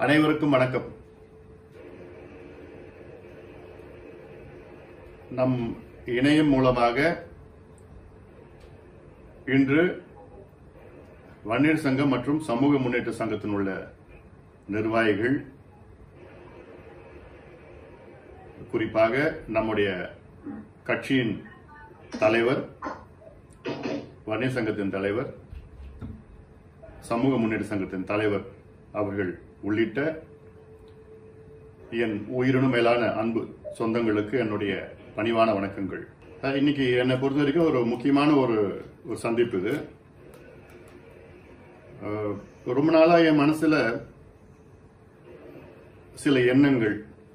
அனைவருக்கும் வணக்கம் நம் இணையம் மூலமாக இன்று வன்னியர் சங்கம் மற்றும் சமூக முன்னேற்ற சங்கத்தின் உள்ள நிர்வாகிகள் குறிப்பாக நம்முடைய கட்சியின் தலைவர் வன்னியர் சங்கத்தின் தலைவர் சமூக முன்னேற்ற சங்கத்தின் தலைவர் அவர்கள் உள்ளிட்ட என் உயிரினும் மேலான அன்பு சொந்தங்களுக்கு என்னுடைய பணிவான வணக்கங்கள் அஹ் இன்னைக்கு என்னை பொறுத்த வரைக்கும் ஒரு முக்கியமான ஒரு ஒரு சந்திப்பு இது அஹ் ரொம்ப நாளா என் மனசுல சில எண்ணங்கள்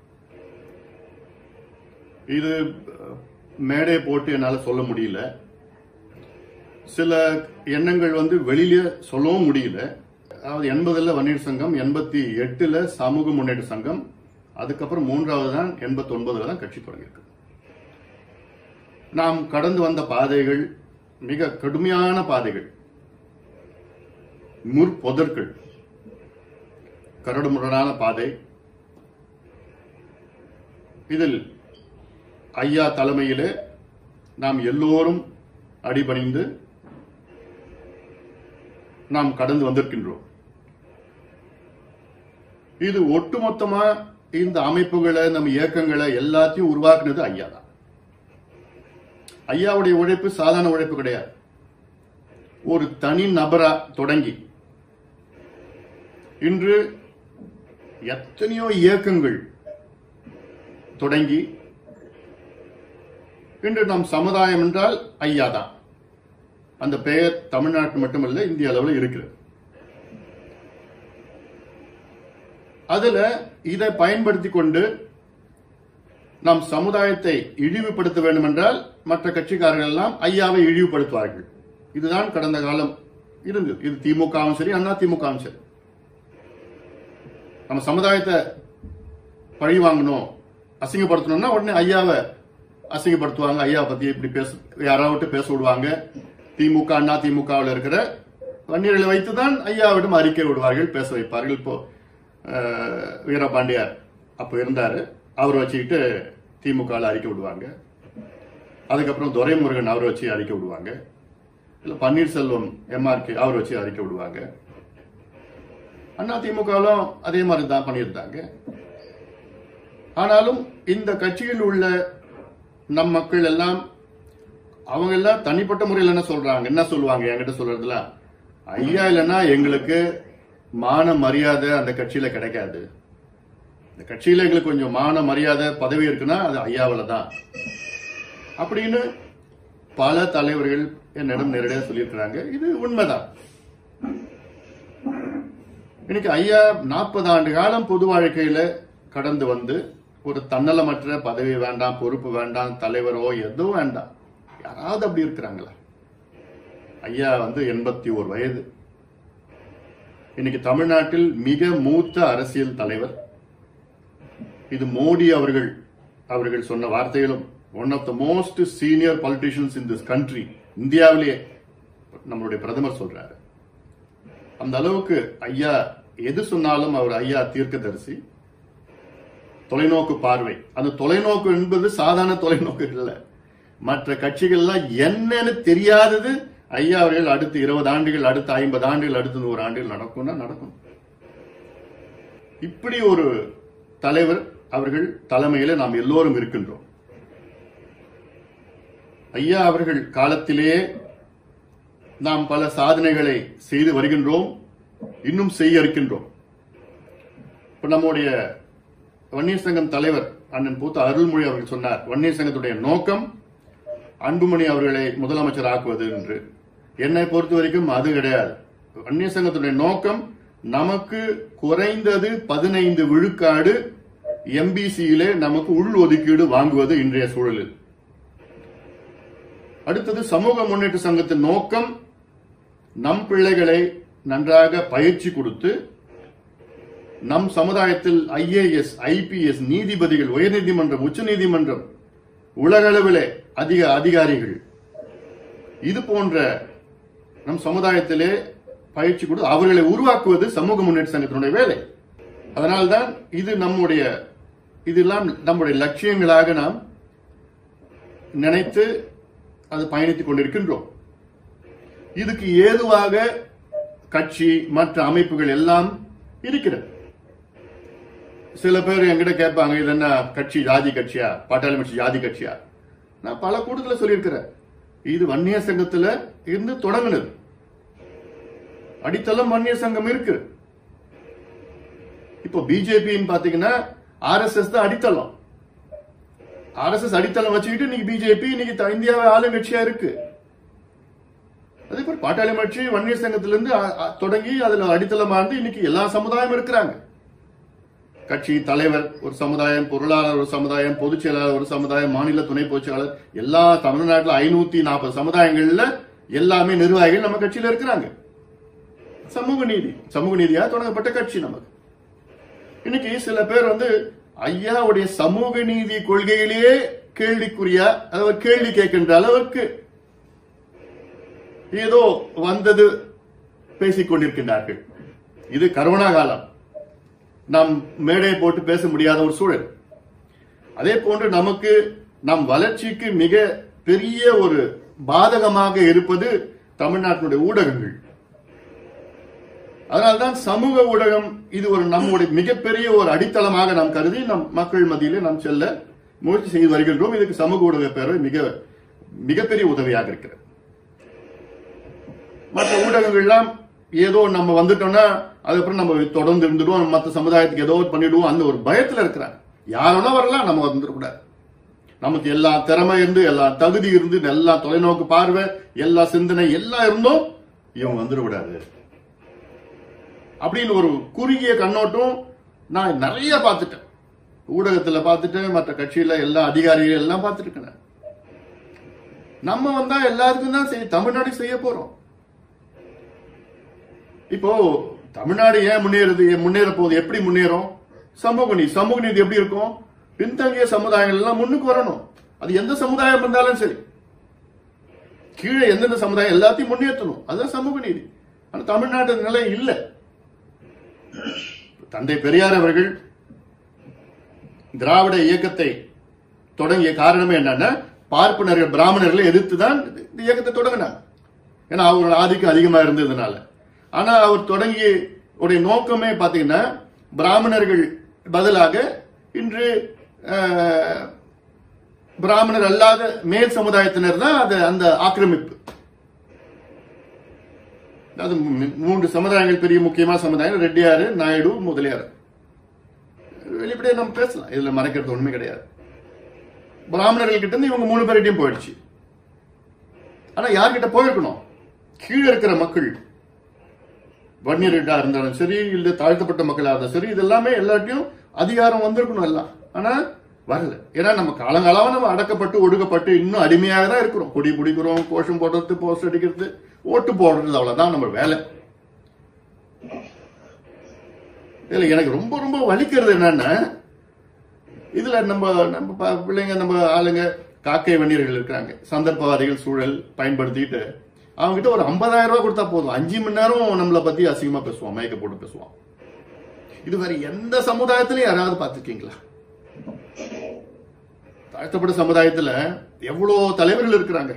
இது அஹ், மேடை போட்டு என்னால சொல்ல முடியல சில எண்ணங்கள் வந்து வெளியில சொல்லவும் முடியல அதாவது எண்பதுல வன்னியர் சங்கம் எண்பத்தி எட்டுல சமூக முன்னேற்ற சங்கம் அதுக்கப்புறம் மூன்றாவது தான் எண்பத்தி ஒன்பதுல தான் கட்சி தொடங்கியிருக்கு நாம் கடந்து வந்த பாதைகள் மிக கடுமையான பாதைகள் முற்பொதர்கள் கரடுமுரடான பாதை இதில் ஐயா தலைமையிலே நாம் எல்லோரும் அடிபணிந்து நாம் கடந்து வந்திருக்கின்றோம் இது ஒட்டுமொத்தமா இந்த அமைப்புகளை நம்ம இயக்கங்களை எல்லாத்தையும் உருவாக்குனது ஐயா தான் ஐயாவுடைய உழைப்பு சாதாரண உழைப்பு கிடையாது ஒரு தனி நபரா தொடங்கி இன்று எத்தனையோ இயக்கங்கள் தொடங்கி இன்று நம் சமுதாயம் என்றால் ஐயா தான் அந்த பெயர் தமிழ்நாட்டு மட்டுமல்ல இந்திய அளவில் இருக்கிறது அதுல இதை பயன்படுத்தி கொண்டு நம் சமுதாயத்தை இழிவுபடுத்த வேண்டும் என்றால் மற்ற கட்சிக்காரர்கள் எல்லாம் ஐயாவை இழிவுபடுத்துவார்கள் இதுதான் கடந்த காலம் இருந்தது இது திமுகவும் சரி அண்ணா திமுகவும் சரி நம்ம சமுதாயத்தை பழி வாங்கணும் அசிங்கப்படுத்தணும்னா உடனே ஐயாவை அசிங்கப்படுத்துவாங்க ஐயா பத்தி இப்படி பேச யாராவது பேச விடுவாங்க திமுக அண்ணா திமுகவில் இருக்கிற வன்னியர்களை வைத்துதான் ஐயாவிடம் அறிக்கை விடுவார்கள் பேச வைப்பார்கள் இப்போ அஹ், வீரபாண்டியார் அப்போ இருந்தாரு அவர் வச்சுக்கிட்டு திமுக அறிக்கை விடுவாங்க அதுக்கப்புறம் துரைமுருகன் அவர் வச்சு அறிக்கை விடுவாங்க இல்ல பன்னீர்செல்வம் எம்ஆர்கே அவர் வச்சு அறிக்கை விடுவாங்க அண்ணா திமுகலும் அதே மாதிரி தான் பண்ணியிருந்தாங்க ஆனாலும் இந்த கட்சியில் உள்ள நம் மக்கள் எல்லாம் அவங்க எல்லாம் தனிப்பட்ட முறையில் என்ன சொல்றாங்க என்ன சொல்லுவாங்க என்கிட்ட சொல்றதுல ஐயா இல்லைன்னா எங்களுக்கு மான மரியாதை அந்த கட்சியில கிடைக்காது இந்த கட்சியில எங்களுக்கு கொஞ்சம் மான மரியாதை பதவி இருக்குன்னா அது ஐயாவில தான் அப்படின்னு பல தலைவர்கள் என்னிடம் நேரடியாக சொல்லியிருக்கிறாங்க இது உண்மைதான் இன்னைக்கு ஐயா நாற்பது ஆண்டு காலம் பொது வாழ்க்கையில கடந்து வந்து ஒரு தன்னலமற்ற பதவி வேண்டாம் பொறுப்பு வேண்டாம் தலைவரோ எதுவும் வேண்டாம் யாராவது அப்படி இருக்கிறாங்களா ஐயா வந்து எண்பத்தி ஓர் வயது இன்னைக்கு தமிழ்நாட்டில் மிக மூத்த அரசியல் தலைவர் இது மோடி அவர்கள் அவர்கள் சொன்ன வார்த்தைகளும் one of the most senior politicians in this country இந்தியாவிலேயே நம்மளுடைய பிரதமர் சொல்றாரு அந்த அளவுக்கு ஐயா எது சொன்னாலும் அவர் ஐயா தீர்க்கதரிசி தொலைநோக்கு பார்வை அந்த தொலைநோக்கு என்பது சாதாரண தொலைநோக்கு இல்ல மற்ற கட்சிகள்லாம் என்னன்னு தெரியாதது ஐயா அவர்கள் அடுத்து இருபது ஆண்டுகள் அடுத்த ஐம்பது ஆண்டுகள் அடுத்த நூறு ஆண்டுகள் நடக்கும்னா நடக்கும் இப்படி ஒரு தலைவர் அவர்கள் தலைமையில நாம் எல்லோரும் இருக்கின்றோம் ஐயா அவர்கள் காலத்திலேயே நாம் பல சாதனைகளை செய்து வருகின்றோம் இன்னும் செய்ய இருக்கின்றோம் இப்ப நம்முடைய வன்னியர் சங்கம் தலைவர் அண்ணன் பூத்த அருள்மொழி அவர்கள் சொன்னார் வன்னியர் சங்கத்துடைய நோக்கம் அன்புமணி அவர்களை முதலமைச்சர் ஆக்குவது என்று என்னை பொறுத்த வரைக்கும் அது கிடையாது வன்னியர் சங்கத்துடைய நோக்கம் நமக்கு குறைந்தது பதினைந்து விழுக்காடு எம்பிசியிலே நமக்கு உள் ஒதுக்கீடு வாங்குவது இன்றைய சூழலில் அடுத்தது சமூக முன்னேற்ற சங்கத்தின் நோக்கம் நம் பிள்ளைகளை நன்றாக பயிற்சி கொடுத்து நம் சமுதாயத்தில் ஐஏஎஸ் ஐபிஎஸ் நீதிபதிகள் உயர்நீதிமன்றம் உச்சநீதிமன்றம் உலகளவிலே அதிக அதிகாரிகள் இது போன்ற நம் சமுதாயத்திலே பயிற்சி கொடுத்து அவர்களை உருவாக்குவது சமூக முன்னேற்ற சங்கத்தினுடைய வேலை அதனால்தான் இது நம்முடைய இதெல்லாம் நம்முடைய லட்சியங்களாக நாம் நினைத்து அது பயணித்துக் கொண்டிருக்கின்றோம் இதுக்கு ஏதுவாக கட்சி மற்ற அமைப்புகள் எல்லாம் இருக்கிறது சில பேர் என்கிட்ட கேட்பாங்க இது என்ன கட்சி ஜாதி கட்சியா பாட்டாளி கட்சி ஜாதி கட்சியா நான் பல கூட்டத்தில் சொல்லியிருக்கிறேன் இது வன்னியர் சங்கத்துல இருந்து தொடங்கினது அடித்தளம் வன்னியர் சங்கம் இருக்கு இப்போ பிஜேபின்னு பாத்தீங்கன்னா ஆர்எஸ்எஸ் தான் அடித்தளம் ஆர்எஸ்எஸ் அடித்தளம் வச்சுக்கிட்டு இன்னைக்கு பிஜேபி இன்னைக்கு த- இந்தியாவை ஆளுங்கட்சியா இருக்கு அதே போல பாட்டாளி கட்சி வன்னியர் சங்கத்திலிருந்து அ- அ- தொடங்கி அதுல அடித்தளமா இருந்து இன்னைக்கு எல்லா சமுதாயம் இருக்கிறாங்க கட்சி தலைவர் ஒரு சமுதாயம் பொருளாளர் ஒரு சமுதாயம் பொதுச் செயலாளர் ஒரு சமுதாயம் மாநில துணை பொதுச் செயலாளர் எல்லா தமிழ்நாட்டில் ஐநூத்தி நாற்பது சமுதாயங்கள்ல எல்லாமே நிர்வாகிகள் நம்ம கட்சியில இருக்கிறாங்க சமூக நீதி சமூக நீதியா தொடங்கப்பட்ட கட்சி நமக்கு இன்னைக்கு சில பேர் வந்து ஐயாவுடைய சமூக நீதி கொள்கையிலேயே கேள்விக்குறியா அதாவது கேள்வி கேட்கின்ற அளவுக்கு ஏதோ வந்தது பேசிக் கொண்டிருக்கின்றார்கள் இது கரோனா காலம் நாம் மேடை போட்டு பேச முடியாத ஒரு சூழல் அதே போன்று நமக்கு நம் வளர்ச்சிக்கு மிக பெரிய ஒரு பாதகமாக இருப்பது தமிழ்நாட்டினுடைய ஊடகங்கள் அதனால்தான் சமூக ஊடகம் இது ஒரு நம்முடைய மிகப்பெரிய ஒரு அடித்தளமாக நாம் கருதி நம் மக்கள் மத்தியிலே நாம் செல்ல முயற்சி செய்து வருகின்றோம் இதுக்கு சமூக ஊடக பேரவை மிக மிகப்பெரிய உதவியாக இருக்கிறது மற்ற ஊடகங்கள்லாம் ஏதோ நம்ம வந்துட்டோம்னா அதுக்கப்புறம் நம்ம தொடர்ந்து இருந்துடுவோம் மற்ற சமுதாயத்துக்கு ஏதோ ஒன்று பண்ணிடுவோம் அந்த ஒரு பயத்துல இருக்கிறாங்க யாரோனா வரலாம் நம்ம வந்துடக்கூடாது நமக்கு எல்லா திறமை இருந்து எல்லா தகுதி இருந்து எல்லா தொலைநோக்கு பார்வை எல்லா சிந்தனை எல்லாம் இருந்தும் இவங்க வந்துடக்கூடாது அப்படின்னு ஒரு குறுகிய கண்ணோட்டம் நான் நிறைய பார்த்துட்டேன் ஊடகத்துல பார்த்துட்டேன் மற்ற கட்சியில எல்லா அதிகாரிகள் எல்லாம் பார்த்துருக்கேன் நம்ம வந்தா எல்லாருக்கும் தான் செய்ய தமிழ்நாடு செய்ய போறோம் இப்போ தமிழ்நாடு ஏன் முன்னேறுது ஏன் முன்னேற போகுது எப்படி முன்னேறும் சமூக நீதி சமூக நீதி எப்படி இருக்கும் பின்தங்கிய சமுதாயங்கள் எல்லாம் முன்னுக்கு வரணும் அது எந்த சமுதாயம் இருந்தாலும் சரி கீழே எந்தெந்த சமுதாயம் எல்லாத்தையும் முன்னேற்றணும் அதுதான் சமூக நீதி ஆனா தமிழ்நாட்டு நிலை இல்லை தந்தை பெரியார் அவர்கள் திராவிட இயக்கத்தை தொடங்கிய காரணமே என்னன்னா பார்ப்பனர்கள் பிராமணர்களை எதிர்த்து தான் இந்த இயக்கத்தை தொடங்கினாங்க ஏன்னா அவங்களோட ஆதிக்கம் அதிகமா இருந்ததுனால ஆனா அவர் தொடங்கிய உடைய நோக்கமே பாத்தீங்கன்னா பிராமணர்கள் பதிலாக இன்று அஹ், பிராமணர் அல்லாத மேல் சமுதாயத்தினர் தான் அது அந்த ஆக்கிரமிப்பு அது மூ- மூன்று சமுதாயங்கள் பெரிய முக்கியமான சமுதாயம் ரெட்டியாரு நாயுடு முதலியார் வெளிப்படையா நம்ம பேசலாம் இதுல மறைக்கிறது ஒண்ணுமே கிடையாது பிராமணர்கள் கிட்ட இருந்து இவங்க மூணு பேர்கிட்டயும் போயிடுச்சு ஆனா யார்கிட்ட போயிருக்கணும் கீழே இருக்கிற மக்கள் வன்னியர்களா இருந்தாலும் சரி இல்ல தாழ்த்தப்பட்ட மக்களா இருந்தாலும் சரி இது எல்லாமே எல்லாத்தையும் அதிகாரம் வந்திருக்கணும் எல்லாம் ஆனா வரல ஏன்னா நம்ம காலங்காலமா நம்ம அடக்கப்பட்டு ஒடுக்கப்பட்டு இன்னும் அடிமையாக தான் இருக்கிறோம் கொடி பிடிக்கிறோம் கோஷம் போடுறது போஸ்ட் அடிக்கிறது ஓட்டு போடுறது அவ்வளவுதான் நம்ம வேலை இதுல எனக்கு ரொம்ப ரொம்ப வலிக்கிறது என்னன்னா இதுல நம்ம நம்ம ப- பிள்ளைங்க நம்ம ஆளுங்க காக்கை வன்னியர்கள் இருக்காங்க சந்தர்ப்பவாதிகள் சூழல் பயன்படுத்திட்டு அவங்க கிட்ட ஒரு 50000 ரூபாய் கொடுத்தா போதும் அஞ்சு மணி நேரம் நம்மளை பத்தி அசிங்கமா பேசுவான் மயக்க போட்டு பேசுவான் இது வேற எந்த சமுதாயத்திலயும் யாராவது பார்த்திருக்கீங்களா தாழ்த்தப்பட்ட சமுதாயத்துல எவ்வளவு தலைவர்கள் இருக்கிறாங்க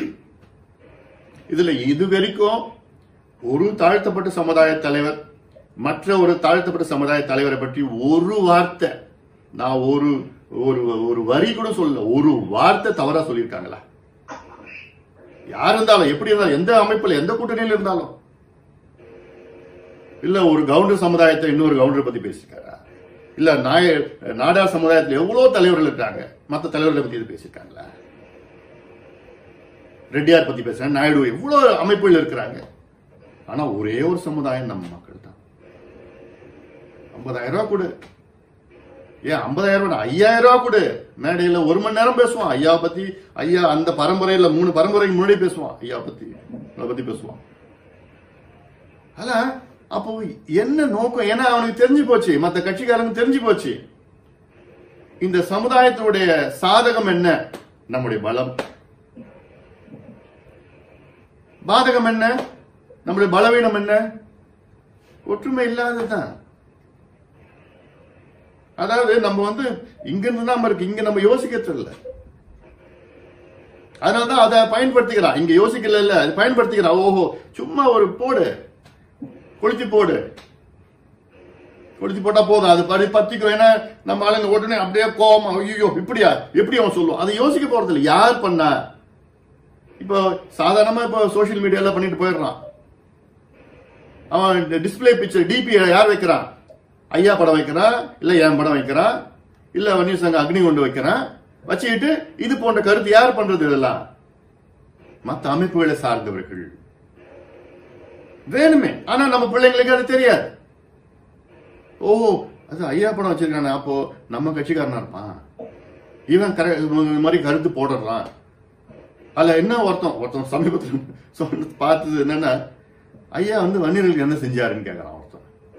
இதுல இது வரைக்கும் ஒரு தாழ்த்தப்பட்ட சமுதாய தலைவர் மற்ற ஒரு தாழ்த்தப்பட்ட சமுதாய தலைவரை பற்றி ஒரு வார்த்தை நான் ஒரு ஒரு ஒரு வரி கூட சொல்லல ஒரு வார்த்தை தவறா சொல்லியிருக்காங்களா யார் இருந்தாலும் எப்படி இருந்தாலும் எந்த அமைப்புல எந்த கூட்டணியில இருந்தாலும் இல்ல ஒரு கவுண்டர் சமுதாயத்தை இன்னொரு கவுண்டரை பத்தி பேசியிருக்காரா இல்ல நாய நாடார் சமுதாயத்துல எவ்வளவு தலைவர்கள் இருக்காங்க மத்த தலைவர்களை பத்தி இது பேசியிருக்காங்களா ரெட்டியார் பத்தி பேசுறேன் நாயுடு எவ்வளவு அமைப்புகள் இருக்கிறாங்க ஆனா ஒரே ஒரு சமுதாயம் நம்ம மக்கள் தான் ஐம்பதாயிரம் ரூபாய் கொடு ஏன் ஐம்பதாயிரம் ரூபாய் ஐயாயிரம் ரூபாய் கொடு மேடையில ஒரு மணி நேரம் பேசுவான் ஐயா பத்தி ஐயா அந்த பரம்பரையில மூணு பரம்பரைக்கு முன்னாடி பேசுவான் ஐயா பத்தி அதை பத்தி பேசுவான் ஆனா அப்போ என்ன நோக்கம் ஏன்னா அவனுக்கு தெரிஞ்சு போச்சு மத்த கட்சிக்காரங்க தெரிஞ்சு போச்சு இந்த சமுதாயத்தினுடைய சாதகம் என்ன நம்முடைய பலம் பாதகம் என்ன நம்முடைய பலவீனம் என்ன ஒற்றுமை இல்லாததுதான் அதாவது நம்ம வந்து இங்க இருந்து தான் இருக்கு இங்க நம்ம யோசிக்க தெரியல அதனாலதான் அதை பயன்படுத்திக்கிறான் இங்க யோசிக்கல இல்ல அது பயன்படுத்திக்கிறான் ஓஹோ சும்மா ஒரு போடு கொளுத்தி போடு கொளுத்தி போட்டா போதும் அது படி பத்திக்கும் ஏன்னா நம்ம ஆளுங்க உடனே அப்படியே கோவம் ஐயோ இப்படியா எப்படி அவன் சொல்லுவான் அதை யோசிக்க போறது இல்லை யார் பண்ணா இப்போ சாதாரணமா இப்போ சோஷியல் மீடியால பண்ணிட்டு போயிடுறான் அவன் டிஸ்பிளே பிக்சர் டிபி யார் வைக்கிறான் ஐயா படம் வைக்கிறான் இல்ல என் படம் வைக்கிறான் இல்ல வன்னியர் சங்க அக்னி கொண்டு வைக்கிறான் வச்சுக்கிட்டு இது போன்ற கருத்து யார் பண்றது இதெல்லாம் மத்த அமைப்புகளை சார்ந்தவர்கள் வேணுமே ஆனா நம்ம பிள்ளைங்களுக்கு அது தெரியாது ஓ அது ஐயா படம் வச்சிருக்கானே அப்போ நம்ம கட்சிக்காரனா இருப்பான் இவன் கர இந்த மாதிரி கருத்து போடுறான் அதுல என்ன ஒருத்தன் ஒருத்தன் சமீபத்தில் சொன்ன பார்த்தது என்னன்னா ஐயா வந்து வன்னியர்களுக்கு என்ன செஞ்சாருன்னு கேக்குறான் ஒருத்தன்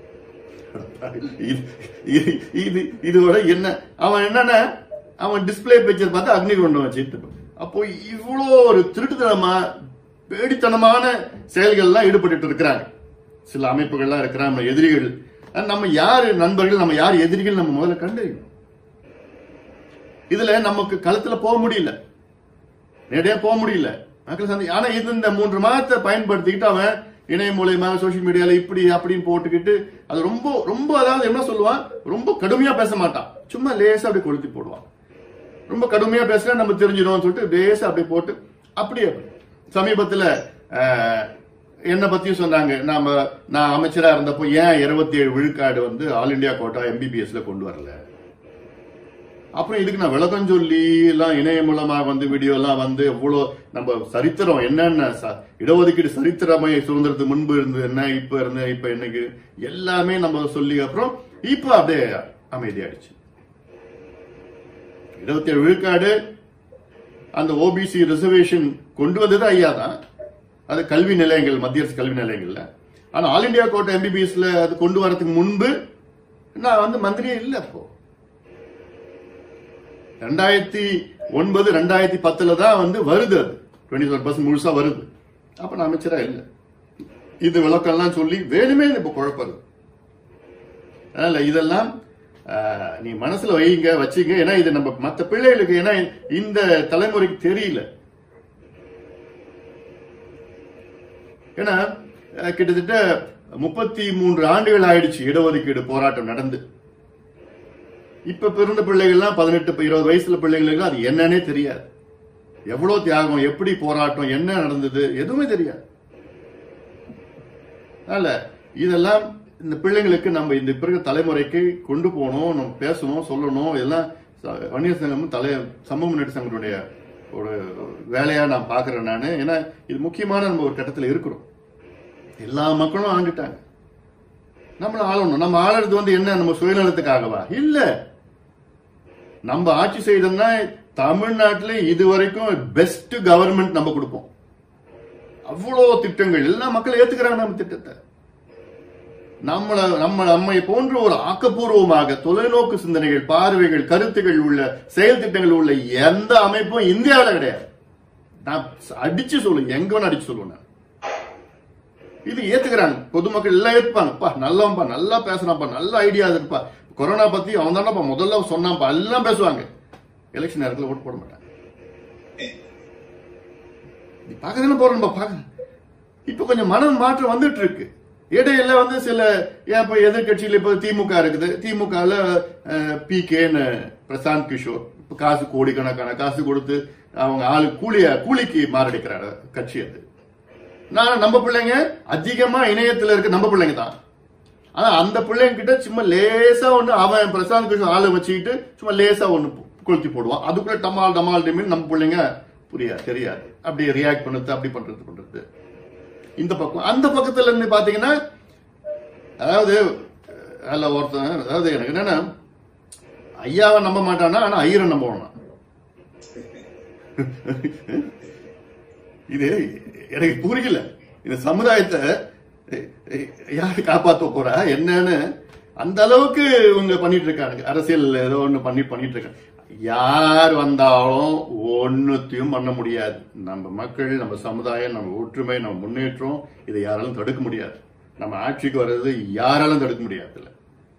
இது- இது- இது இதோட என்ன அவன் என்னன்னா அவன் டிஸ்பிளே பிக்சர் பார்த்து அக்னி கொண்டு வச்சுட்டு அப்போ இவ்வளோ ஒரு திருட்டுத்தனமா பேடித்தனமான செயல்கள்லாம் ஈடுபட்டு இருக்கிறாங்க சில அமைப்புகள்லாம் இருக்கிறாங்க நம்ம எதிரிகள் அஹ் நம்ம யாரு நண்பர்கள் நம்ம யார் எதிரிகள் நம்ம முதல்ல கண்டறியணும் இதுல நமக்கு களத்துல போக முடியல நேரடியா போக முடியல மக்கள் சந்தை ஆனா இது இந்த மூன்று மாதத்தை பயன்படுத்திக்கிட்டு அவன் இணையம் மூலியமாக சோஷியல் மீடியால இப்படி அப்படின்னு போட்டுக்கிட்டு அது ரொம்ப ரொம்ப அதாவது என்ன சொல்லுவான் ரொம்ப கடுமையா பேச மாட்டான் சும்மா லேசா அப்படி கொளுத்தி போடுவான் ரொம்ப கடுமையா பேசினா நம்ம தெரிஞ்சிடும் சொல்லிட்டு லேசா அப்படி போட்டு அப்படியே சமீபத்துல அஹ், என்னை பத்தியும் சொன்னாங்க நாம நான் அமைச்சரா இருந்தப்போ ஏன் இருபத்தி ஏழு விழுக்காடு வந்து ஆல் இந்தியா கோட்டா எம்பிபிஎஸ்ல கொண்டு வரல அப்புறம் இதுக்கு நான் விளக்கம் சொல்லி எல்லாம் இணையம் மூலமா வந்து வீடியோ எல்லாம் வந்து எவ்வளோ நம்ம சரித்திரம் என்னென்ன ச- இடஒதுக்கீடு சரித்திரமை சுதந்திரத்துக்கு முன்பு இருந்தது என்ன இப்ப இருந்த இப்ப என்னைக்கு எல்லாமே நம்ம சொல்லி அப்புறம் இப்ப அப்படியே அமைதியாயிடுச்சு இருபத்தி ஏழு விழுக்காடு அந்த ஓபிசி ரிசர்வேஷன் கொண்டு வந்தது ஐயா தான் அது கல்வி நிலையங்கள் மத்திய அரசு கல்வி நிலையங்கள்ல ஆனா ஆல் இந்தியா கோட்டை எம்பிபிஎஸ்ல அது கொண்டு வரதுக்கு முன்பு நான் வந்து மந்திரியே இல்லை அப்போ ரெண்டாயிரத்தி ஒன்பது ரெண்டாயிரத்தி பத்துல தான் வந்து வருது அது டுவெண்ட்டி ஃபோர் பர்சன்ட் முழுசா வருது அப்ப நான் அமைச்சரா இல்லை இது விளக்கம்லாம் சொல்லி வேணுமே இப்ப குழப்பது அதனால இதெல்லாம் ஆஹ், நீ மனசுல வைங்க வச்சுங்க ஏன்னா இது நம்ம மத்த பிள்ளைகளுக்கு ஏன்னா இந்த தலைமுறைக்கு தெரியல ஏன்னா அஹ், கிட்டத்தட்ட முப்பத்தி மூன்று ஆண்டுகள் ஆயிடுச்சு இடஒதுக்கீடு போராட்டம் நடந்து இப்ப பிறந்த பிள்ளைகள்லாம் பதினெட்டு இருபது வயசுல பிள்ளைங்களுக்கு அது என்னன்னே தெரியாது எவ்வளவு தியாகம் எப்படி போராட்டம் என்ன நடந்தது எதுவுமே தெரியாது அதனால இதெல்லாம் இந்த பிள்ளைங்களுக்கு நம்ம இந்த பிறகு தலைமுறைக்கு கொண்டு போகணும் நம்ம பேசணும் சொல்லணும் எல்லாம் ச- வன்னியர் சங்கம் தலை சமூக முன்னேற்ற சங்கத்துடைய ஒரு வேலையா நான் பாக்குறேன் நான் ஏன்னா இது முக்கியமான நம்ம ஒரு கட்டத்துல இருக்கிறோம் எல்லா மக்களும் ஆண்டுட்டாங்க நம்மள ஆளணும் நம்ம ஆளுறது வந்து என்ன நம்ம சுயநலத்துக்காகவா இல்ல நம்ம ஆட்சி செய்தோம்னா தமிழ்நாட்டில் இதுவரைக்கும் பெஸ்ட் கவர்மெண்ட் நம்ம கொடுப்போம் அவ்வளோ திட்டங்கள் எல்லா மக்கள் ஏத்துக்கிறாங்க நம்ம திட்டத்தை நம்மள நம்ம நம்மை போன்ற ஒரு ஆக்கப்பூர்வமாக தொலைநோக்கு சிந்தனைகள் பார்வைகள் கருத்துகள் உள்ள செயல் திட்டங்கள் உள்ள எந்த அமைப்பும் இந்தியாவில் கிடையாது நான் அடிச்சு சொல்லுங்க எங்க வேணா அடிச்சு சொல்லுவேன் நான். இது ஏத்துக்கிறாங்க பொதுமக்கள் எல்லாம் ஏத்துப்பாங்கப்பா நல்லவன்பா நல்லா பேசுறான்ப்பா நல்ல ஐடியா இருப்பா கொரோனா பத்தி அவன் தானப்பா முதல்ல சொன்னான்ப்பா எல்லாம் பேசுவாங்க எலெக்ஷன் நேரத்தில் ஓட்டு போட மாட்டாங்க நீ பார்க்க தானே போறோம் பார்க்க இப்ப கொஞ்சம் மனம் மாற்றம் வந்துட்டு இருக்கு இடையில வந்து சில ஏன் இப்ப எதிர்கட்சியில இப்ப திமுக இருக்குது திமுகல பி கேன்னு பிரசாந்த் கிஷோர் இப்ப காசு கோடிக்கணக்கான காசு கொடுத்து அவங்க ஆளு கூலிய கூலிக்கு மாரடிக்கிறாரு கட்சி அது நான் நம்ம பிள்ளைங்க அதிகமா இணையத்துல இருக்க நம்ம பிள்ளைங்க தான் ஆனா அந்த பிள்ளைங்க கிட்ட சும்மா லேசா ஒண்ணு அவன் பிரசாந்த் கிஷோர் ஆளை வச்சுக்கிட்டு சும்மா லேசா ஒண்ணு கொளுத்தி போடுவான் அதுக்குள்ள டமால் டமால் டிமின் நம்ம பிள்ளைங்க புரியாது தெரியாது அப்படி ரியாக்ட் பண்ணுறது அப்படி பண்றது பண்றது இந்த பக்கம் அந்த பக்கத்துல இருந்து பாத்தீங்கன்னா அதாவது அல்ல ஒருத்தன் அதாவது எனக்கு என்னன்னா ஐயாவை நம்ப மாட்டானா ஆனா ஐயரை நம்பணும் இது எனக்கு புரியல இந்த சமுதாயத்தை யாரு காப்பாத்த போறா என்னன்னு அந்த அளவுக்கு இவங்க பண்ணிட்டு இருக்காங்க அரசியல் ஏதோ ஒண்ணு பண்ணி பண்ணிட்டு இருக்காங்க யார் வந்தாலும் ஒன்னுத்தையும் பண்ண முடியாது நம்ம மக்கள் நம்ம சமுதாயம் நம்ம ஒற்றுமை நம்ம முன்னேற்றம் இதை யாராலும் தடுக்க முடியாது நம்ம ஆட்சிக்கு வர்றது யாராலும் தடுக்க முடியாது இல்ல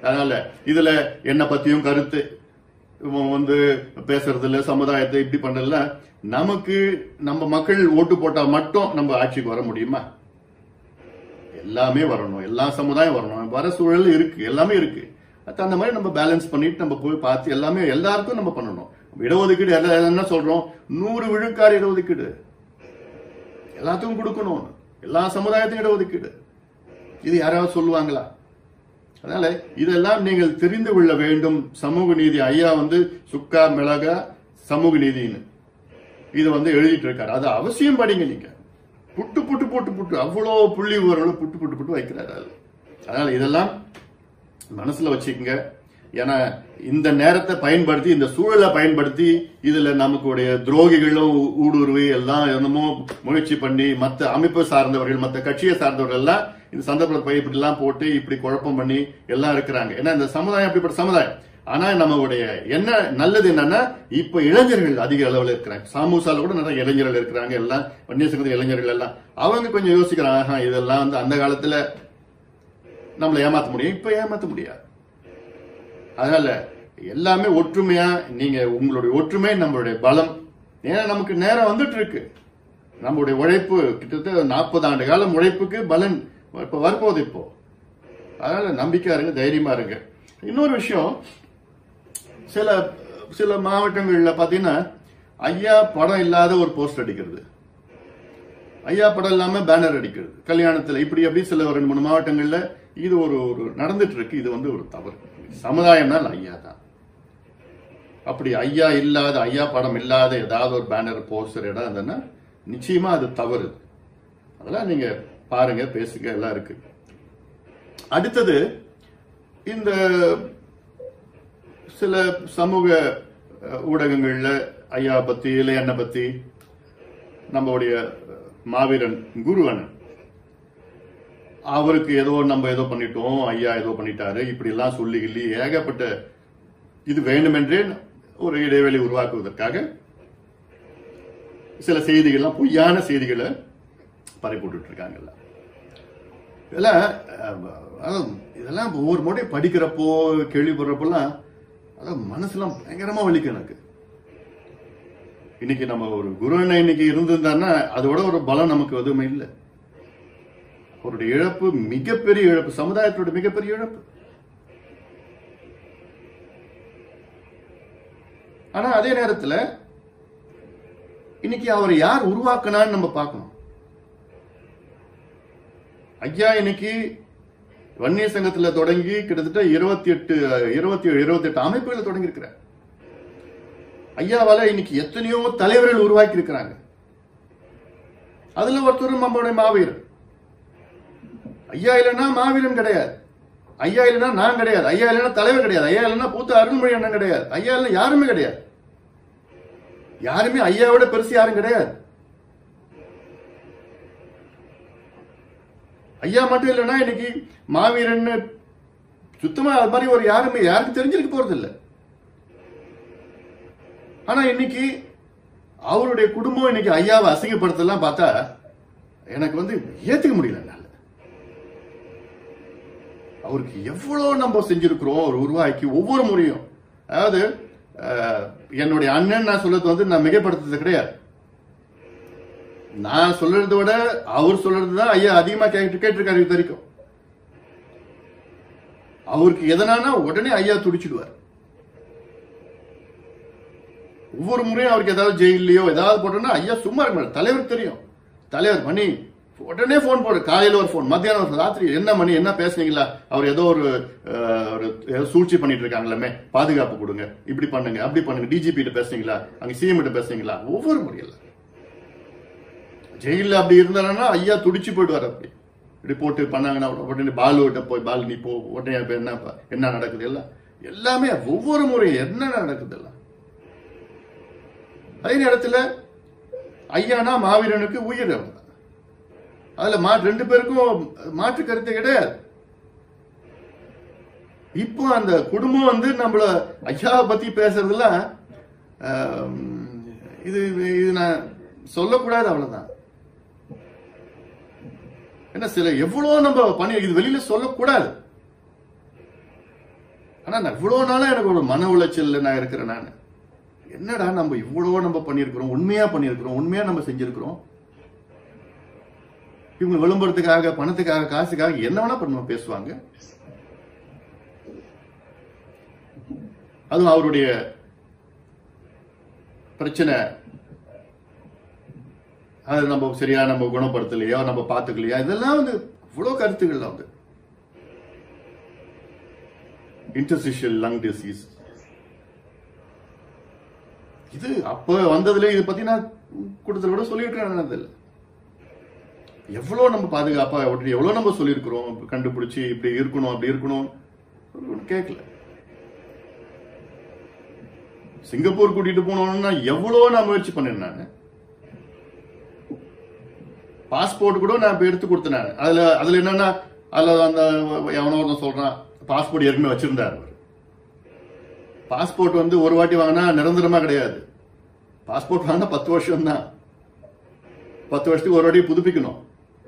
அதனால இதுல என்ன பத்தியும் கருத்து இவன் வந்து பேசுறதுல சமுதாயத்தை இப்படி பண்றதுல நமக்கு நம்ம மக்கள் ஓட்டு போட்டா மட்டும் நம்ம ஆட்சிக்கு வர முடியுமா எல்லாமே வரணும் எல்லா சமுதாயம் வரணும் வர சூழல் இருக்கு எல்லாமே இருக்கு அது அந்த மாதிரி நம்ம பேலன்ஸ் பண்ணிட்டு நம்ம போய் பார்த்து எல்லாமே எல்லாருக்கும் நம்ம பண்ணணும் இடஒதுக்கீடு எல்லாம் என்ன சொல்றோம் நூறு விழுக்காடு இடஒதுக்கீடு எல்லாத்துக்கும் கொடுக்கணும் எல்லா சமுதாயத்துக்கும் இடஒதுக்கீடு இது யாராவது சொல்லுவாங்களா அதனால இதெல்லாம் நீங்கள் தெரிந்து கொள்ள வேண்டும் சமூக நீதி ஐயா வந்து சுக்கா மிளகா சமூக நீதின்னு இது வந்து எழுதிட்டு இருக்காரு அது அவசியம் படிங்க நீங்க புட்டு புட்டு புட்டு புட்டு அவ்வளோ புள்ளி விவரங்களும் புட்டு புட்டு புட்டு வைக்கிறாரு அது அதனால இதெல்லாம் மனசுல வச்சுக்கோங்க ஏன்னா இந்த நேரத்தை பயன்படுத்தி இந்த சூழலை பயன்படுத்தி இதுல நமக்குடைய துரோகிகளும் ஊ- ஊடுருவி எல்லாம் என்னமோ முயற்சி பண்ணி மத்த அமைப்பு சார்ந்தவர்கள் மத்த கட்சியை சார்ந்தவர்கள் எல்லாம் இந்த சந்தர்ப்பத்தை போய் இப்படி எல்லாம் போட்டு இப்படி குழப்பம் பண்ணி எல்லாம் இருக்கிறாங்க ஏன்னா இந்த சமுதாயம் அப்படிப்பட்ட சமுதாயம் ஆனா நம்மளுடைய என்ன நல்லது என்னன்னா இப்ப இளைஞர்கள் அதிக அளவுல இருக்கிறாங்க சாமூசால கூட நிறைய இளைஞர்கள் இருக்கிறாங்க எல்லாம் வன்னிய சங்கத்து இளைஞர்கள் எல்லாம் அவங்க கொஞ்சம் யோசிக்கிறாங்க ஆஹா, இதெல்லாம் வந்து அந்த காலத்துல நம்மளை ஏமாத்த முடியும் இப்ப ஏமாத்த முடியாது அதனால எல்லாமே ஒற்றுமையா நீங்க உங்களுடைய ஒற்றுமை நம்மளுடைய பலம் ஏன்னா நமக்கு நேரம் வந்துட்டு இருக்கு நம்மளுடைய உழைப்பு கிட்டத்தட்ட நாற்பது ஆண்டு காலம் உழைப்புக்கு பலன் இப்ப வரப்போகுது இப்போ அதனால நம்பிக்கையா இருங்க தைரியமா இருங்க இன்னொரு விஷயம் சில சில மாவட்டங்கள்ல பாத்தீங்கன்னா ஐயா படம் இல்லாத ஒரு போஸ்ட் அடிக்கிறது ஐயா படம் இல்லாம பேனர் அடிக்கிறது கல்யாணத்துல இப்படி அப்படி சில ரெண்டு மூணு மாவட்டங்கள்ல இது ஒரு ஒரு நடந்துட்டு இருக்கு இது வந்து ஒரு தவறு சமுதாயம்னால் ஐயா தான் அப்படி ஐயா இல்லாத ஐயா படம் இல்லாத ஏதாவது ஒரு பேனர் போஸ்டர் இடம் இருந்ததுன்னா நிச்சயமா அது தவறு அதெல்லாம் நீங்க பாருங்க பேசுங்க எல்லாம் இருக்கு அடுத்தது இந்த சில சமூக அஹ், ஊடகங்கள்ல ஐயா பத்தி இல்லை என்ன பத்தி நம்மளுடைய அஹ், மாவீரன் குருவன் அவருக்கு ஏதோ நம்ம ஏதோ பண்ணிட்டோம் ஐயா ஏதோ பண்ணிட்டாரு இப்படி எல்லாம் சொல்லி கிள்ளி ஏகப்பட்ட இது வேண்டுமென்றே ஒரு இடைவெளி உருவாக்குவதற்காக சில செய்திகள்லாம் பொய்யான செய்திகளை பரப்பிவிட்டு இருக்காங்கல்ல இதெல்லாம் அஹ், அதாவது இதெல்லாம் ஒவ்வொரு முறை படிக்கிறப்போ கேள்விப்படுறப்பெல்லாம் அதான் மனசுலாம் பயங்கரமா வலிக்கும் எனக்கு இன்னைக்கு நம்ம ஒரு குரு அண்ணன் இன்னைக்கு இருந்திருந்தாருன்னா அதோட ஒரு பலம் நமக்கு எதுவுமே இல்லை அவருடைய இழப்பு மிகப்பெரிய இழப்பு சமுதாயத்தோட மிகப்பெரிய இழப்பு ஆனா அதே நேரத்துல இன்னைக்கு அவர் யார் உருவாக்குனான்னு நம்ம பார்க்கணும் ஐயா இன்னைக்கு வன்னிய சங்கத்துல தொடங்கி கிட்டத்தட்ட இருபத்தி எட்டு இருபத்தி ஏழு இருபத்தி எட்டு அமைப்புகளை தொடங்கி இருக்கிறார் ஐயாவால இன்னைக்கு எத்தனையோ தலைவர்கள் உருவாக்கி இருக்கிறாங்க அதுல ஒருத்தர் நம்மளுடைய மாவீரன் ஐயா இல்லைன்னா மாவீரன் கிடையாது ஐயா இல்லைன்னா நான் கிடையாது ஐயா இல்லைன்னா தலைவர் கிடையாது ஐயா இல்லைன்னா பூத்த அருண்மொழி அண்ணன் கிடையாது ஐயா இல்லைன்னா யாருமே கிடையாது யாருமே ஐயாவோட பெருசு யாரும் கிடையாது ஐயா மட்டும் இல்லைன்னா இன்னைக்கு மாவீரன் சுத்தமா அது மாதிரி ஒரு யாருமே யாருக்கும் தெரிஞ்சிருக்க போறது இல்ல ஆனா இன்னைக்கு அவருடைய குடும்பம் இன்னைக்கு ஐயாவை அசிங்கப்படுத்தலாம் பார்த்தா எனக்கு வந்து ஏத்துக்க முடியல என்னால அவருக்கு எவ்வளவு நம்ம செஞ்சிருக்கிறோம் அவர் உருவாக்கி ஒவ்வொரு முறையும் அதாவது அஹ், என்னுடைய அண்ணன் நான் சொல்றது வந்து நான் மிகைப்படுத்துறது கிடையாது நான் சொல்றதை விட அவர் சொல்றது தான் ஐயா அதிகமா கேட்டு கேட்டிருக்காரு இது வரைக்கும் அவருக்கு எதனானா உடனே ஐயா துடிச்சிடுவார் ஒவ்வொரு முறையும் அவருக்கு ஏதாவது ஜெயிலையோ ஏதாவது போட்டோம்னா ஐயா சும்மா இருக்க மாட்டார் தலைவர் தெரியும் தலைவர் மணி உடனே ஃபோன் போடு காலையில ஒரு ஃபோன் மத்தியானம் ஒரு phone, ராத்திரி என்ன மணி என்ன பேசுனீங்களா அவர் ஏதோ ஒரு அஹ், ஒரு ஏதோ சூழ்ச்சி பண்ணிட்டு இருக்காங்களே பாதுகாப்பு கொடுங்க இப்படி பண்ணுங்க அப்படி பண்ணுங்க டிஜிபி கிட்ட பேசுனீங்களா அங்க சிஎம் கிட்ட பேசுனீங்களா ஒவ்வொரு முறையில் ஜெயில அப்படி இருந்தாருன்னா ஐயா துடிச்சு போயிடுவார் அப்படி இப்படி போட்டு பண்ணாங்கன்னா உடனே பாலு கிட்ட போய் பால் நீ போ உடனே இப்ப என்ன ப- என்ன நடக்குது எல்லாம் எல்லாமே ஒவ்வொரு முறையும் என்ன நடக்குது எல்லாம் அதே நேரத்துல ஐயானா மாவீரனுக்கு உயிர் அவ்வளவுதான். அதுல மா ரெண்டு பேருக்கும் மாற்று கருத்து கிடையாது இப்போ அந்த குடும்பம் வந்து நம்மள ஐயாவை பத்தி பேசுறதுலாம் ஆம், இது இது நான் சொல்லக்கூடாது அவ்வளவுதான் என்ன சில எவ்வளவு நம்ம பண்ணி இது வெளியில சொல்லக்கூடாது ஆனா நான் இவ்வளவு நாளா எனக்கு ஒரு மன உளைச்சல்ல நான் இருக்கிறேன் நான் என்னடா நம்ம இவ்வளவோ நம்ம பண்ணியிருக்கிறோம் உண்மையா பண்ணியிருக்கிறோம் உண்மையா நம்ம செஞ்சிருக்கிறோம் இவங்க விளம்பரத்துக்காக பணத்துக்காக காசுக்காக என்ன வேணா பண்ணுவோம் பேசுவாங்க அதுவும் அவருடைய பிரச்சனை அது நம்ம சரியா நம்ம குணப்படுத்தலையோ நம்ம பார்த்துக்கலையா இதெல்லாம் வந்து இவ்வளவு கருத்துக்கள் வந்து இன்டர்சிஷியல் லங் டிசீஸ் இது அப்ப வந்ததுல இது பத்தி நான் கூட்டத்தில் கூட சொல்லியிருக்கேன் அதில் எவ்வளவு நம்ம பாதுகாப்பா எப்படி எவ்வளவு நம்ம சொல்லியிருக்கிறோம் கண்டுபிடிச்சு இப்படி இருக்கணும் அப்படி இருக்கணும் கேட்கல சிங்கப்பூர் கூட்டிட்டு போனோம்னா எவ்வளவு நான் முயற்சி பண்ணேன் நான் பாஸ்போர்ட் கூட நான் இப்ப எடுத்து கொடுத்தேன் நான் அதுல அதுல என்னன்னா அதுல அந்த எவனோ ஒருத்தன் சொல்றான் பாஸ்போர்ட் ஏற்கனவே வச்சிருந்தார் அவர் பாஸ்போர்ட் வந்து ஒரு வாட்டி வாங்கினா நிரந்தரமா கிடையாது பாஸ்போர்ட் வாங்கினா பத்து வருஷம் தான் பத்து வருஷத்துக்கு ஒரு வாட்டி புதுப்பிக்கணும்